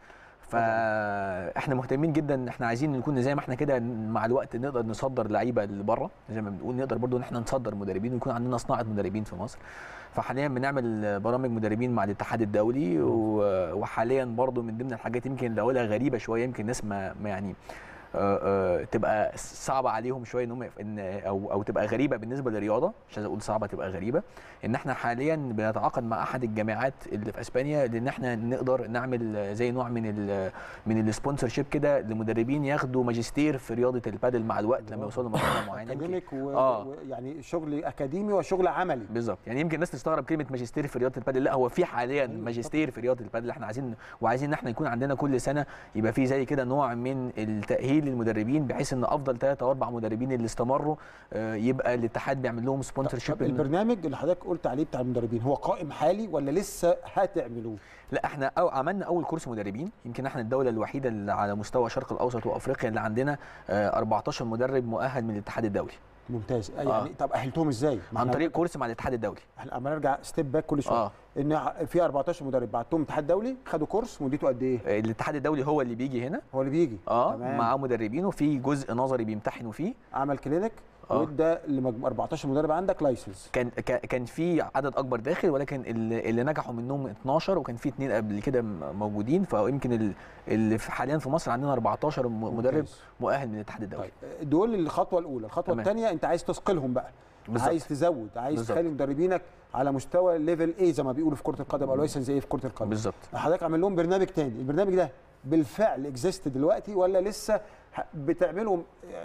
فاحنا مهتمين جدا احنا عايزين نكون زي ما احنا كده مع الوقت نقدر نصدر لعيبه لبره زي ما بنقول نقدر برضو ان احنا نصدر مدربين ويكون عندنا صناعه مدربين في مصر فحاليا بنعمل برامج مدربين مع الاتحاد الدولي و- وحاليا برضو من ضمن الحاجات يمكن اللي اقولها غريبه شويه يمكن الناس ما ما يعني آه، آه، تبقى صعبه عليهم شويه ان هم ان او او تبقى غريبه بالنسبه للرياضه مش عايز اقول صعبه تبقى غريبه ان احنا حاليا بنتعاقد مع احد الجامعات اللي في اسبانيا لان احنا نقدر نعمل زي نوع من ال من السبونسر شيب كده لمدربين ياخدوا ماجستير في رياضه البادل مع الوقت لما يوصلوا لمرحله معينه يمكن- اكاديميك آه. ويعني شغل اكاديمي وشغل عملي بالظبط يعني يمكن الناس تستغرب كلمه ماجستير في رياضه البادل لا هو في حاليا أيوة ماجستير في رياضه البادل احنا عايزين وعايزين ان احنا يكون عندنا كل سنه يبقى في زي كده نوع من التاهيل للمدربين بحيث ان افضل ثلاثه او اربع مدربين اللي استمروا آه، يبقى الاتحاد بيعمل لهم سبونسر طب شيب البرنامج اللي حضرتك قلت عليه بتاع المدربين هو قائم حالي ولا لسه هتعملوه؟ لا احنا أو عملنا اول كورس مدربين يمكن احنا الدوله الوحيده اللي على مستوى الشرق الاوسط وافريقيا اللي عندنا آه، 14 مدرب مؤهل من الاتحاد الدولي ممتاز آه. يعني طب اهلتهم ازاي؟ ما عن احنا- طريق كورس مع الاتحاد الدولي احنا اما نرجع ستيب باك كل شويه اه ان في 14 مدرب بعتهم اتحاد دولي خدوا كورس مدته قد ايه؟ آه، الاتحاد الدولي هو اللي بيجي هنا هو اللي بيجي اه تمام. معاه مدربين وفي جزء نظري بيمتحنوا فيه عمل كلينيك آه. وادى لمجموعه 14 مدرب عندك لايسنس كان كا- كان في عدد اكبر داخل ولكن اللي, اللي نجحوا منهم 12 وكان في اثنين قبل كده م- موجودين فيمكن ال- اللي في- حاليا في مصر عندنا 14 م- مدرب ممتاز. مؤهل من الاتحاد الدولي طيب دول الخطوه الاولى الخطوه تمام. الثانيه انت عايز تثقلهم بقى بالظبط. عايز تزود عايز بالظبط. تخلي مدربينك على مستوى ليفل ايه زي ما بيقولوا في كره القدم او لايسنس ايه في كره القدم بالظبط حضرتك عامل لهم برنامج تاني البرنامج ده بالفعل اكزيست دلوقتي ولا لسه ه- بتعملوا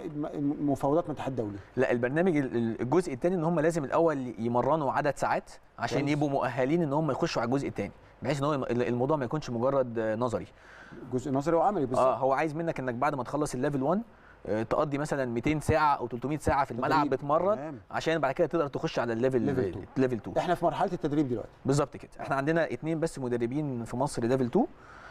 م- مفاوضات مع الاتحاد الدولي لا البرنامج ال- ال- الجزء الثاني ان هم لازم الاول يمرنوا عدد ساعات عشان كويس. يبقوا مؤهلين ان هم يخشوا على الجزء الثاني بحيث ان هو الم- الموضوع ما يكونش مجرد آه، نظري جزء نظري وعملي بالظبط اه هو عايز منك انك بعد ما تخلص الليفل 1 آه، تقضي مثلا 200 ساعه او 300 ساعه في الملعب تدريب. بتمرن تمام. عشان بعد كده تقدر تخش على الليفل ليفل 2. ليفل 2 احنا في مرحله التدريب دلوقتي بالظبط كده احنا عندنا اتنين بس مدربين في مصر ليفل 2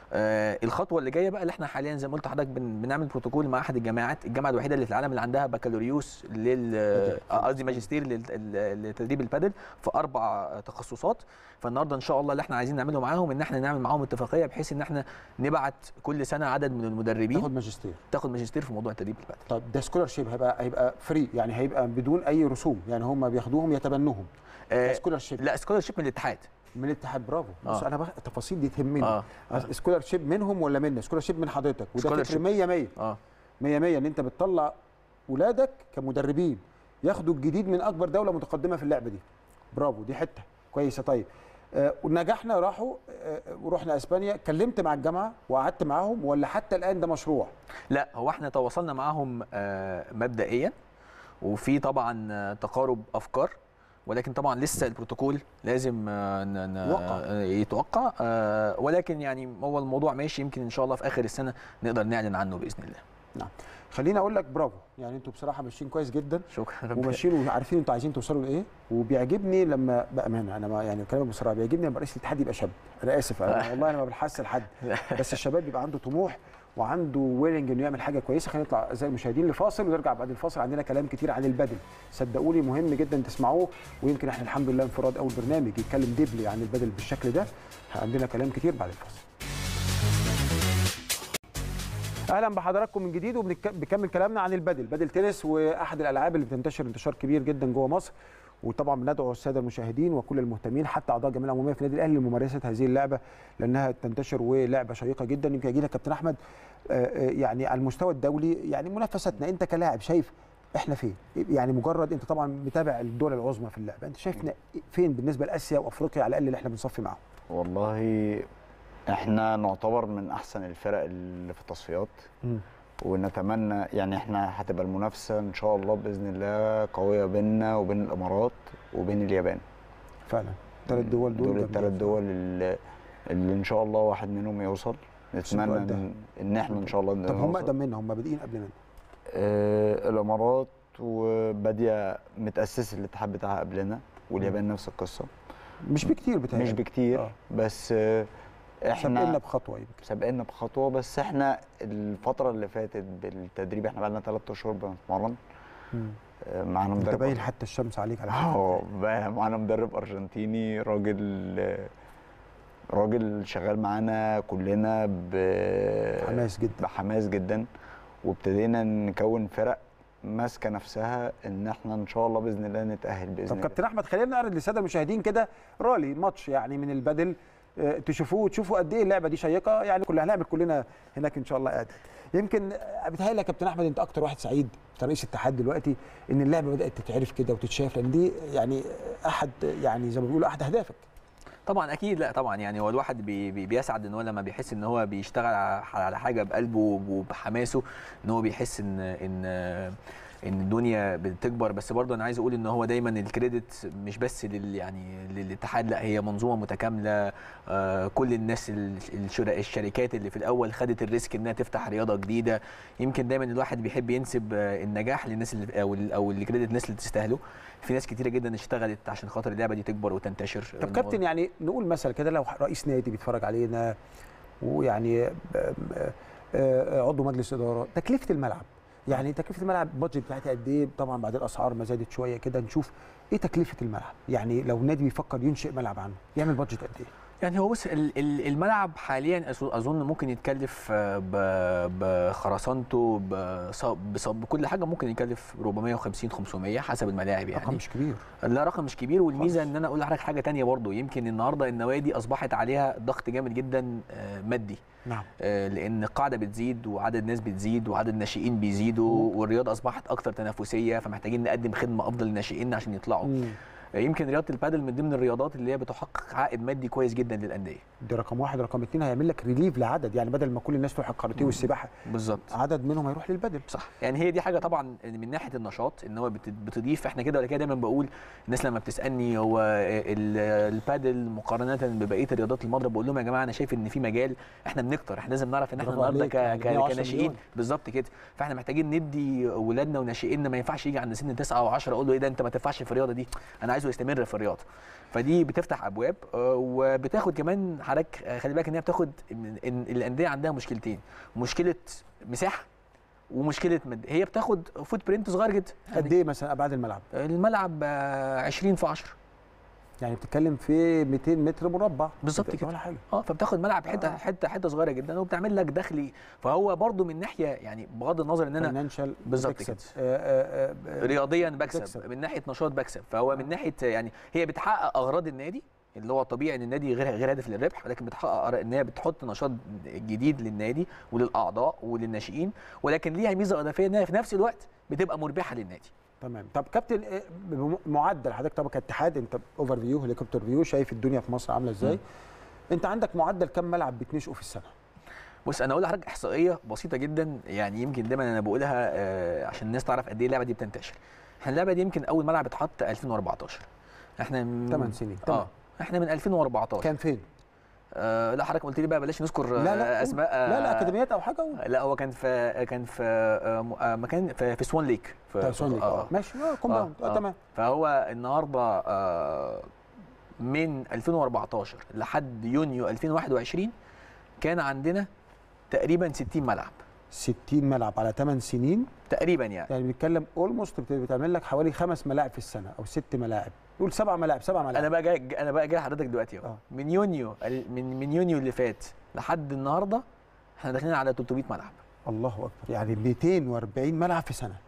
آه الخطوه اللي جايه بقى اللي احنا حاليا زي ما قلت لحضرتك بن بنعمل بروتوكول مع احد الجامعات الجامعه الوحيده اللي في العالم اللي عندها بكالوريوس لل آه، قصدي ماجستير لل- ل- لتدريب البادل في اربع تخصصات فالنهارده ان شاء الله اللي احنا عايزين نعمله معاهم ان احنا نعمل معاهم اتفاقيه بحيث ان احنا نبعت كل سنه عدد من المدربين تاخد ماجستير تاخد ماجستير في موضوع تدريب البادل طب ده سكولارشيب هيبقى هيبقى فري يعني هيبقى بدون اي رسوم يعني هم بياخدوهم يتبنوهم آه سكولارشيب لا سكولرشيب من الاتحاد من الاتحاد برافو بص آه. انا بقى التفاصيل دي تهمني اه سكولارشيب منهم ولا منا سكولارشيب من حضرتك وده فكر Scholarship. 100 100 اه 100 100 ان انت بتطلع ولادك كمدربين ياخدوا الجديد من اكبر دوله متقدمه في اللعبه دي برافو دي حته كويسه طيب آه ونجحنا راحوا آه ورحنا اسبانيا كلمت مع الجامعه وقعدت معاهم ولا حتى الان ده مشروع لا هو احنا تواصلنا معاهم آه، مبدئيا وفي طبعا آه، تقارب افكار ولكن طبعا لسه البروتوكول لازم آه، ن- ن- يوقع. آه، يتوقع آه، ولكن يعني هو الموضوع ماشي يمكن ان شاء الله في اخر السنه نقدر نعلن عنه باذن الله خليني اقول لك برافو يعني انتوا بصراحه ماشيين كويس جدا شكرا وماشيين وعارفين انتوا عايزين توصلوا لايه وبيعجبني لما بامانه انا ما يعني كلامك بصراحه بيعجبني لما رئيس الاتحاد يبقى شاب انا اسف أنا والله انا ما بنحس لحد بس الشباب بيبقى عنده طموح وعنده ويلنج انه يعمل حاجه كويسه خلينا نطلع زي المشاهدين لفاصل ونرجع بعد الفاصل عندنا كلام كتير عن البدل صدقوني مهم جدا تسمعوه ويمكن احنا الحمد لله انفراد اول برنامج يتكلم ديبلي عن البدل بالشكل ده عندنا كلام كتير بعد الفاصل اهلا بحضراتكم من جديد وبنكمل كلامنا عن البدل بدل تنس واحد الالعاب اللي بتنتشر انتشار كبير جدا جوه مصر وطبعا بندعو الساده المشاهدين وكل المهتمين حتى اعضاء الجمعيه العموميه في النادي الاهلي لممارسه هذه اللعبه لانها تنتشر ولعبه شيقه جدا يمكن اجي لك كابتن احمد آه، آه، يعني على المستوى الدولي يعني منافستنا انت كلاعب شايف احنا فين يعني مجرد انت طبعا متابع الدول العظمى في اللعبه انت شايفنا فين بالنسبه لاسيا وافريقيا على الاقل اللي احنا بنصفي معاهم والله احنا نعتبر من احسن الفرق اللي في التصفيات ونتمنى يعني احنا هتبقى المنافسه ان شاء الله باذن الله قويه بيننا وبين الامارات وبين اليابان فعلا الثلاث دول دول دول جامدين. الثلاث دول اللي, اللي ان شاء الله واحد منهم يوصل نتمنى قدها. ان, إن احنا ان شاء الله طب هم نوصل. اقدم منا هم بادئين قبل منا آه الامارات وباديه متاسس الاتحاد بتاعها قبلنا واليابان نفس القصه مش بكتير بتهيألي مش بكتير آه. بس آه سابقنا احنا بخطوه يمكن سابقنا بخطوه بس احنا الفتره اللي فاتت بالتدريب احنا بقالنا ثلاث اشهر بنتمرن آه، معانا انت مدرب باين حتى الشمس عليك على فكره اه بقى معانا مدرب ارجنتيني راجل آه، راجل شغال معانا كلنا ب حماس جدا بحماس جدا وابتدينا نكون فرق ماسكه نفسها ان احنا ان شاء الله باذن الله نتاهل باذن طب الله كابتن احمد خلينا نعرض للساده المشاهدين كده رالي ماتش يعني من البدل آه، تشوفوه وتشوفوا قد ايه اللعبه دي شيقه يعني كلنا هنعمل كلنا هناك ان شاء الله قاعد يمكن آه، بيتهيألي يا كابتن احمد انت اكتر واحد سعيد كرئيس اتحاد دلوقتي ان اللعبه بدات تتعرف كده وتتشاف لان دي يعني احد يعني زي ما بيقولوا احد اهدافك طبعا اكيد لا طبعا يعني هو الواحد بي بي بيسعد ان هو لما بيحس ان هو بيشتغل على على حاجه بقلبه وبحماسه ان هو بيحس ان ان ان الدنيا بتكبر بس برضه انا عايز اقول ان هو دايما الكريدت مش بس لل يعني للاتحاد لا هي منظومه متكامله آه كل الناس ال- الشر- الشركات اللي في الاول خدت الريسك انها تفتح رياضه جديده يمكن دايما الواحد بيحب ينسب آه، النجاح للناس اللي او ال- او الكريدت الناس اللي تستاهله في ناس كتيره جدا اشتغلت عشان خاطر اللعبه دي تكبر وتنتشر طب كابتن يعني نقول مثلا كده لو رئيس نادي بيتفرج علينا ويعني آه، آه، آه، عضو مجلس اداره تكلفه الملعب يعني تكلفه الملعب البادجت بتاعتها قد ايه طبعا بعد الاسعار ما زادت شويه كده نشوف ايه تكلفه الملعب يعني لو نادي بيفكر ينشئ ملعب عنه يعمل بادجت قد ايه يعني هو بص ال- ال- الملعب حاليا أظ- اظن ممكن يتكلف آه، ب- بخرسانته بص- بص- بكل حاجه ممكن يكلف 450 500 حسب الملاعب يعني رقم مش كبير لا رقم مش كبير والميزه خالص. ان انا اقول لحضرتك حاجه تانية برضو يمكن النهارده النوادي اصبحت عليها ضغط جامد جدا آه، مادي نعم آه، لان القاعده بتزيد وعدد الناس بتزيد وعدد الناشئين بيزيدوا والرياضه اصبحت اكثر تنافسيه فمحتاجين نقدم خدمه افضل للناشئين عشان يطلعوا مم. آه، يمكن رياضه البادل من ضمن الرياضات اللي هي بتحقق عائد مادي كويس جدا للانديه ده رقم واحد رقم اتنين هيعمل لك ريليف لعدد يعني بدل ما كل الناس تروح الكاراتيه والسباحه بالظبط عدد منهم هيروح للبدل صح يعني هي دي حاجه طبعا من ناحيه النشاط ان هو بت- بتضيف احنا كده ولا كده دايما بقول الناس لما بتسالني هو ال- البادل مقارنه ببقيه الرياضات المضرب بقول لهم يا جماعه انا شايف ان في مجال احنا بنكتر احنا لازم نعرف ان احنا برافو النهارده عليك، ك- يعني ك- 110 كناشئين مليون. بالظبط كده فاحنا محتاجين ندي ولادنا وناشئيننا ما ينفعش يجي عند سن 9 او 10 اقول له ايه ده انت ما تنفعش في الرياضه دي انا عايزه يستمر في الرياضه فدي بتفتح ابواب آه، وبتاخد كمان حضرتك آه، خلي بالك ان هي بتاخد إن إن الانديه عندها مشكلتين مشكله مساحه ومشكله مد... هي بتاخد فوت برنت صغير جدا قد ايه مثلا ابعاد الملعب الملعب آه، 20 في 10 يعني بتتكلم في 200 متر مربع بالظبط ده كده. ولا حاجه اه فبتاخد ملعب حته آه. حته حته صغيره جدا وبتعمل لك دخل فهو برضو من ناحيه يعني بغض النظر ان انا فاينانشال بالظبط بتكسب. كده. آه، آه، آه، رياضيا بكسب بتكسب. من ناحيه نشاط بكسب فهو من ناحيه يعني هي بتحقق اغراض النادي اللي هو طبيعي ان النادي غير غير هدف للربح ولكن بتحقق أر- ان هي بتحط نشاط جديد للنادي وللاعضاء وللناشئين ولكن ليها ميزه اضافيه انها في نفس الوقت بتبقى مربحه للنادي تمام طب كابتن آه، بم- معدل حضرتك طبعا كاتحاد انت اوفر فيو هليكوبتر فيو شايف الدنيا في مصر عامله ازاي مم. انت عندك معدل كم ملعب بتنشئه في السنه بص انا اقول لحضرتك احصائيه بسيطه جدا يعني يمكن دايما انا بقولها آه، عشان الناس تعرف قد ايه اللعبه دي بتنتشر احنا اللعبه دي يمكن اول ملعب اتحط 2014 احنا من 8 سنين تمام. اه احنا من 2014 كان فين آه لا حضرتك قلت لي بقى بلاش نذكر لا لا آه، قول. اسماء لا لا آه، اكاديميات او حاجه قول. لا هو كان في كان في آه، م- آه، مكان في, في سوان ليك في بتاع سوني آه. اه ماشي اه كومباوند اه تمام فهو النهارده آه، من 2014 لحد يونيو 2021 كان عندنا تقريبا 60 ملعب 60 ملعب على 8 سنين تقريبا يعني يعني بنتكلم اولموست بتعمل لك حوالي خمس ملاعب في السنه او ست ملاعب قول سبع ملاعب سبع ملاعب انا بقى جاي انا بقى جاي لحضرتك دلوقتي اهو آه. من يونيو ال- من من يونيو اللي فات لحد النهارده احنا داخلين على 300 ملعب الله اكبر يعني 240 ملعب في سنه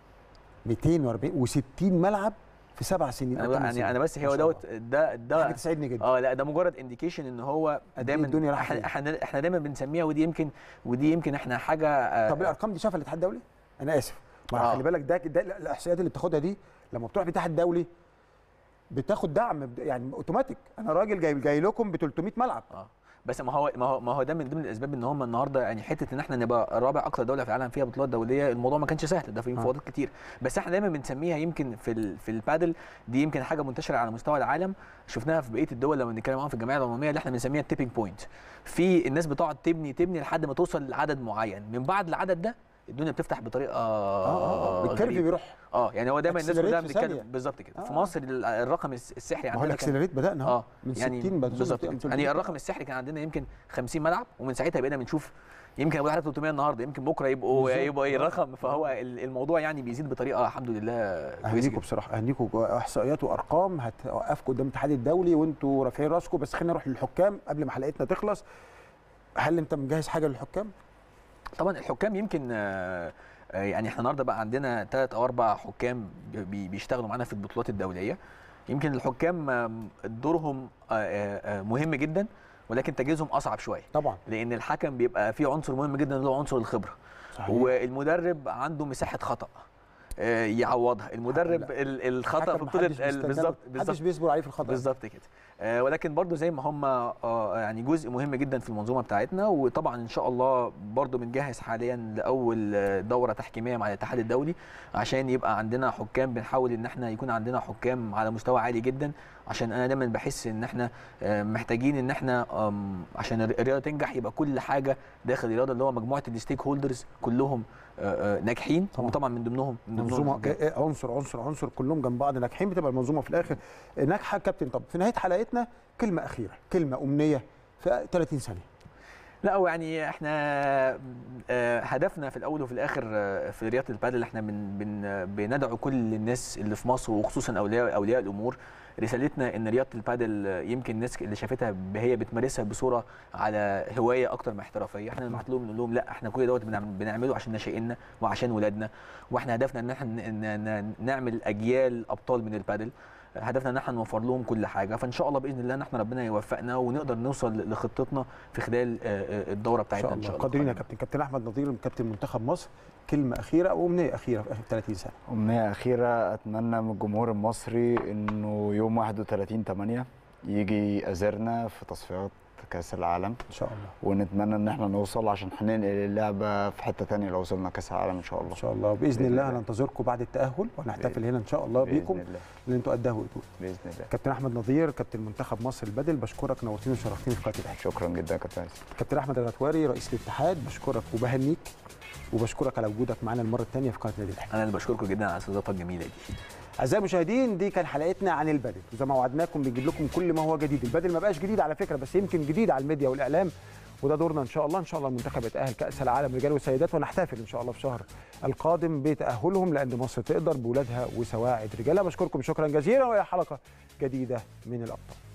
240 و60 ملعب في سبع سنين انا أو بقى- ثمان يعني سنين. انا بس ما هو شاء دوت الله. ده حاجه ده تسعدني جدا اه لا ده مجرد انديكيشن ان هو قد إيه دايما الدنيا رايحة احنا فين. احنا احنا دايما بنسميها ودي يمكن ودي يمكن احنا حاجه آه، طب الارقام دي شافها الاتحاد الدولي انا اسف ما آه. خلي بالك ده, ده الاحصائيات اللي بتاخدها دي لما بتروح الاتحاد الدولي بتاخد دعم يعني اوتوماتيك انا راجل جاي جاي لكم ب 300 ملعب اه بس ما هو ما هو ما هو ده من ضمن الاسباب ان هم النهارده يعني حته ان احنا نبقى رابع اكثر دوله في العالم فيها بطولات دوليه الموضوع ما كانش سهل ده في آه. مفاوضات كتير بس احنا دايما بنسميها يمكن في ال في البادل دي يمكن حاجه منتشره على مستوى العالم شفناها في بقيه الدول لما بنتكلم معاهم في الجمعيه العموميه اللي احنا بنسميها التيبنج بوينت في الناس بتقعد تبني تبني لحد ما توصل لعدد معين من بعد العدد ده الدنيا بتفتح بطريقه اه اه الكيرف غريبة. بيروح اه يعني هو دايما الناس Accelerate كلها في بتتكلم ثانية. بالظبط كده في آه. مصر ال- الرقم الس- السحري ما هو عندنا كان الاكسلريت بدانا اه اهو من يعني 60 بقى بالظبط كده. يعني الرقم السحري كان عندنا يمكن 50 ملعب ومن ساعتها بقينا بنشوف يمكن ابو 300 النهارده يمكن بكره يبقوا بالظبط. يبقوا اي آه. رقم فهو ال- الموضوع يعني بيزيد بطريقه الحمد لله كويسه اهنيكم جدا. بصراحه اهنيكم احصائيات وارقام هتوقفكم قدام الاتحاد الدولي وانتوا رافعين راسكم بس خلينا نروح للحكام قبل ما حلقتنا تخلص هل انت مجهز حاجه للحكام؟ طبعا الحكام يمكن آه، آه، يعني احنا النهارده بقى عندنا ثلاث او اربع حكام بي- بيشتغلوا معانا في البطولات الدوليه يمكن الحكام آم، دورهم آه، آه، آه، مهم جدا ولكن تجهيزهم اصعب شويه طبعا لان الحكم بيبقى فيه عنصر مهم جدا اللي هو عنصر الخبره صحيح والمدرب عنده مساحه خطا آه، يعوضها المدرب لا. ال- الخطا في حكم بطوله محدش ال- بيستنى له، بالظبط بالظبط محدش بيصبر عليه في الخطا بالظبط كده آه، ولكن برضو زي ما هم آه، يعني جزء مهم جدا في المنظومه بتاعتنا وطبعا ان شاء الله برضو بنجهز حاليا لاول آه، دوره تحكيميه مع الاتحاد الدولي عشان يبقى عندنا حكام بنحاول ان احنا يكون عندنا حكام على مستوى عالي جدا عشان انا دايما بحس ان احنا آه، محتاجين ان احنا آم، عشان الرياضه تنجح يبقى كل حاجه داخل الرياضه اللي هو مجموعه الستيك هولدرز كلهم آه، آه، ناجحين طبعاً. وطبعا من ضمنهم من ضمنهم منظومه الحكام. إيه- إيه، عنصر عنصر عنصر كلهم جنب بعض ناجحين بتبقى المنظومه في الاخر ناجحه كابتن طب في نهايه حلقتنا كلمه اخيره كلمه امنيه في 30 ثانيه لا هو يعني احنا آه، هدفنا في الاول وفي الاخر آه، في رياضه البادل احنا بن بن بندعو كل الناس اللي في مصر وخصوصا اولياء اولياء الامور رسالتنا ان رياضه البادل يمكن الناس اللي شافتها هي بتمارسها بصوره على هوايه اكتر من احترافيه احنا نبعت لهم نقول لهم لا احنا كل دوت بنعمل- بنعمله عشان ناشئيننا وعشان ولادنا واحنا هدفنا ان احنا ن- ن- نعمل اجيال ابطال من البادل هدفنا ان احنا نوفر لهم كل حاجه فان شاء الله باذن الله ان احنا ربنا يوفقنا ونقدر نوصل لخطتنا في خلال آه، آه، الدوره ان بتاعتنا شاء ان الله شاء الله قادرين يا قادمة. كابتن كابتن احمد نظير كابتن منتخب مصر كلمه اخيره وامنيه اخيره في اخر 30 سنه أمنية أخيرة أتمنى من الجمهور المصري إنه يوم 31 8 يجي يأزرنا في تصفيات كأس العالم ان شاء الله ونتمنى إن احنا نوصل عشان هننقل اللعبة في حتة تانية لو وصلنا كأس العالم إن شاء الله ان شاء الله باذن بإذن الله الله. هننتظركم بعد التاهل وهنحتفل هنا ان شاء الله بإذن بيكم الله اللي انتوا قدها وقدود بإذن الله كابتن احمد نظير كابتن منتخب مصر البدل بشكرك نورتني وشرفتني في قناه الاهلي شكرا جدا يا كابتن عايز. كابتن احمد الغتواري رئيس الاتحاد بشكرك وبهنيك وبشكرك على وجودك معانا المره الثانيه في قناه النادي الاهلي انا اللي بشكركم جدا على الاستضافه الجميله دي اعزائي المشاهدين دي كان حلقتنا عن البدل وزي ما وعدناكم بنجيب لكم كل ما هو جديد البدل ما بقاش جديد على فكره بس يمكن جديد على الميديا والاعلام وده دورنا ان شاء الله ان شاء الله المنتخب يتاهل كاس العالم رجال وسيدات ونحتفل ان شاء الله في شهر القادم بتاهلهم لان مصر تقدر باولادها وسواعد رجالها بشكركم شكرا جزيلا والى حلقه جديده من الابطال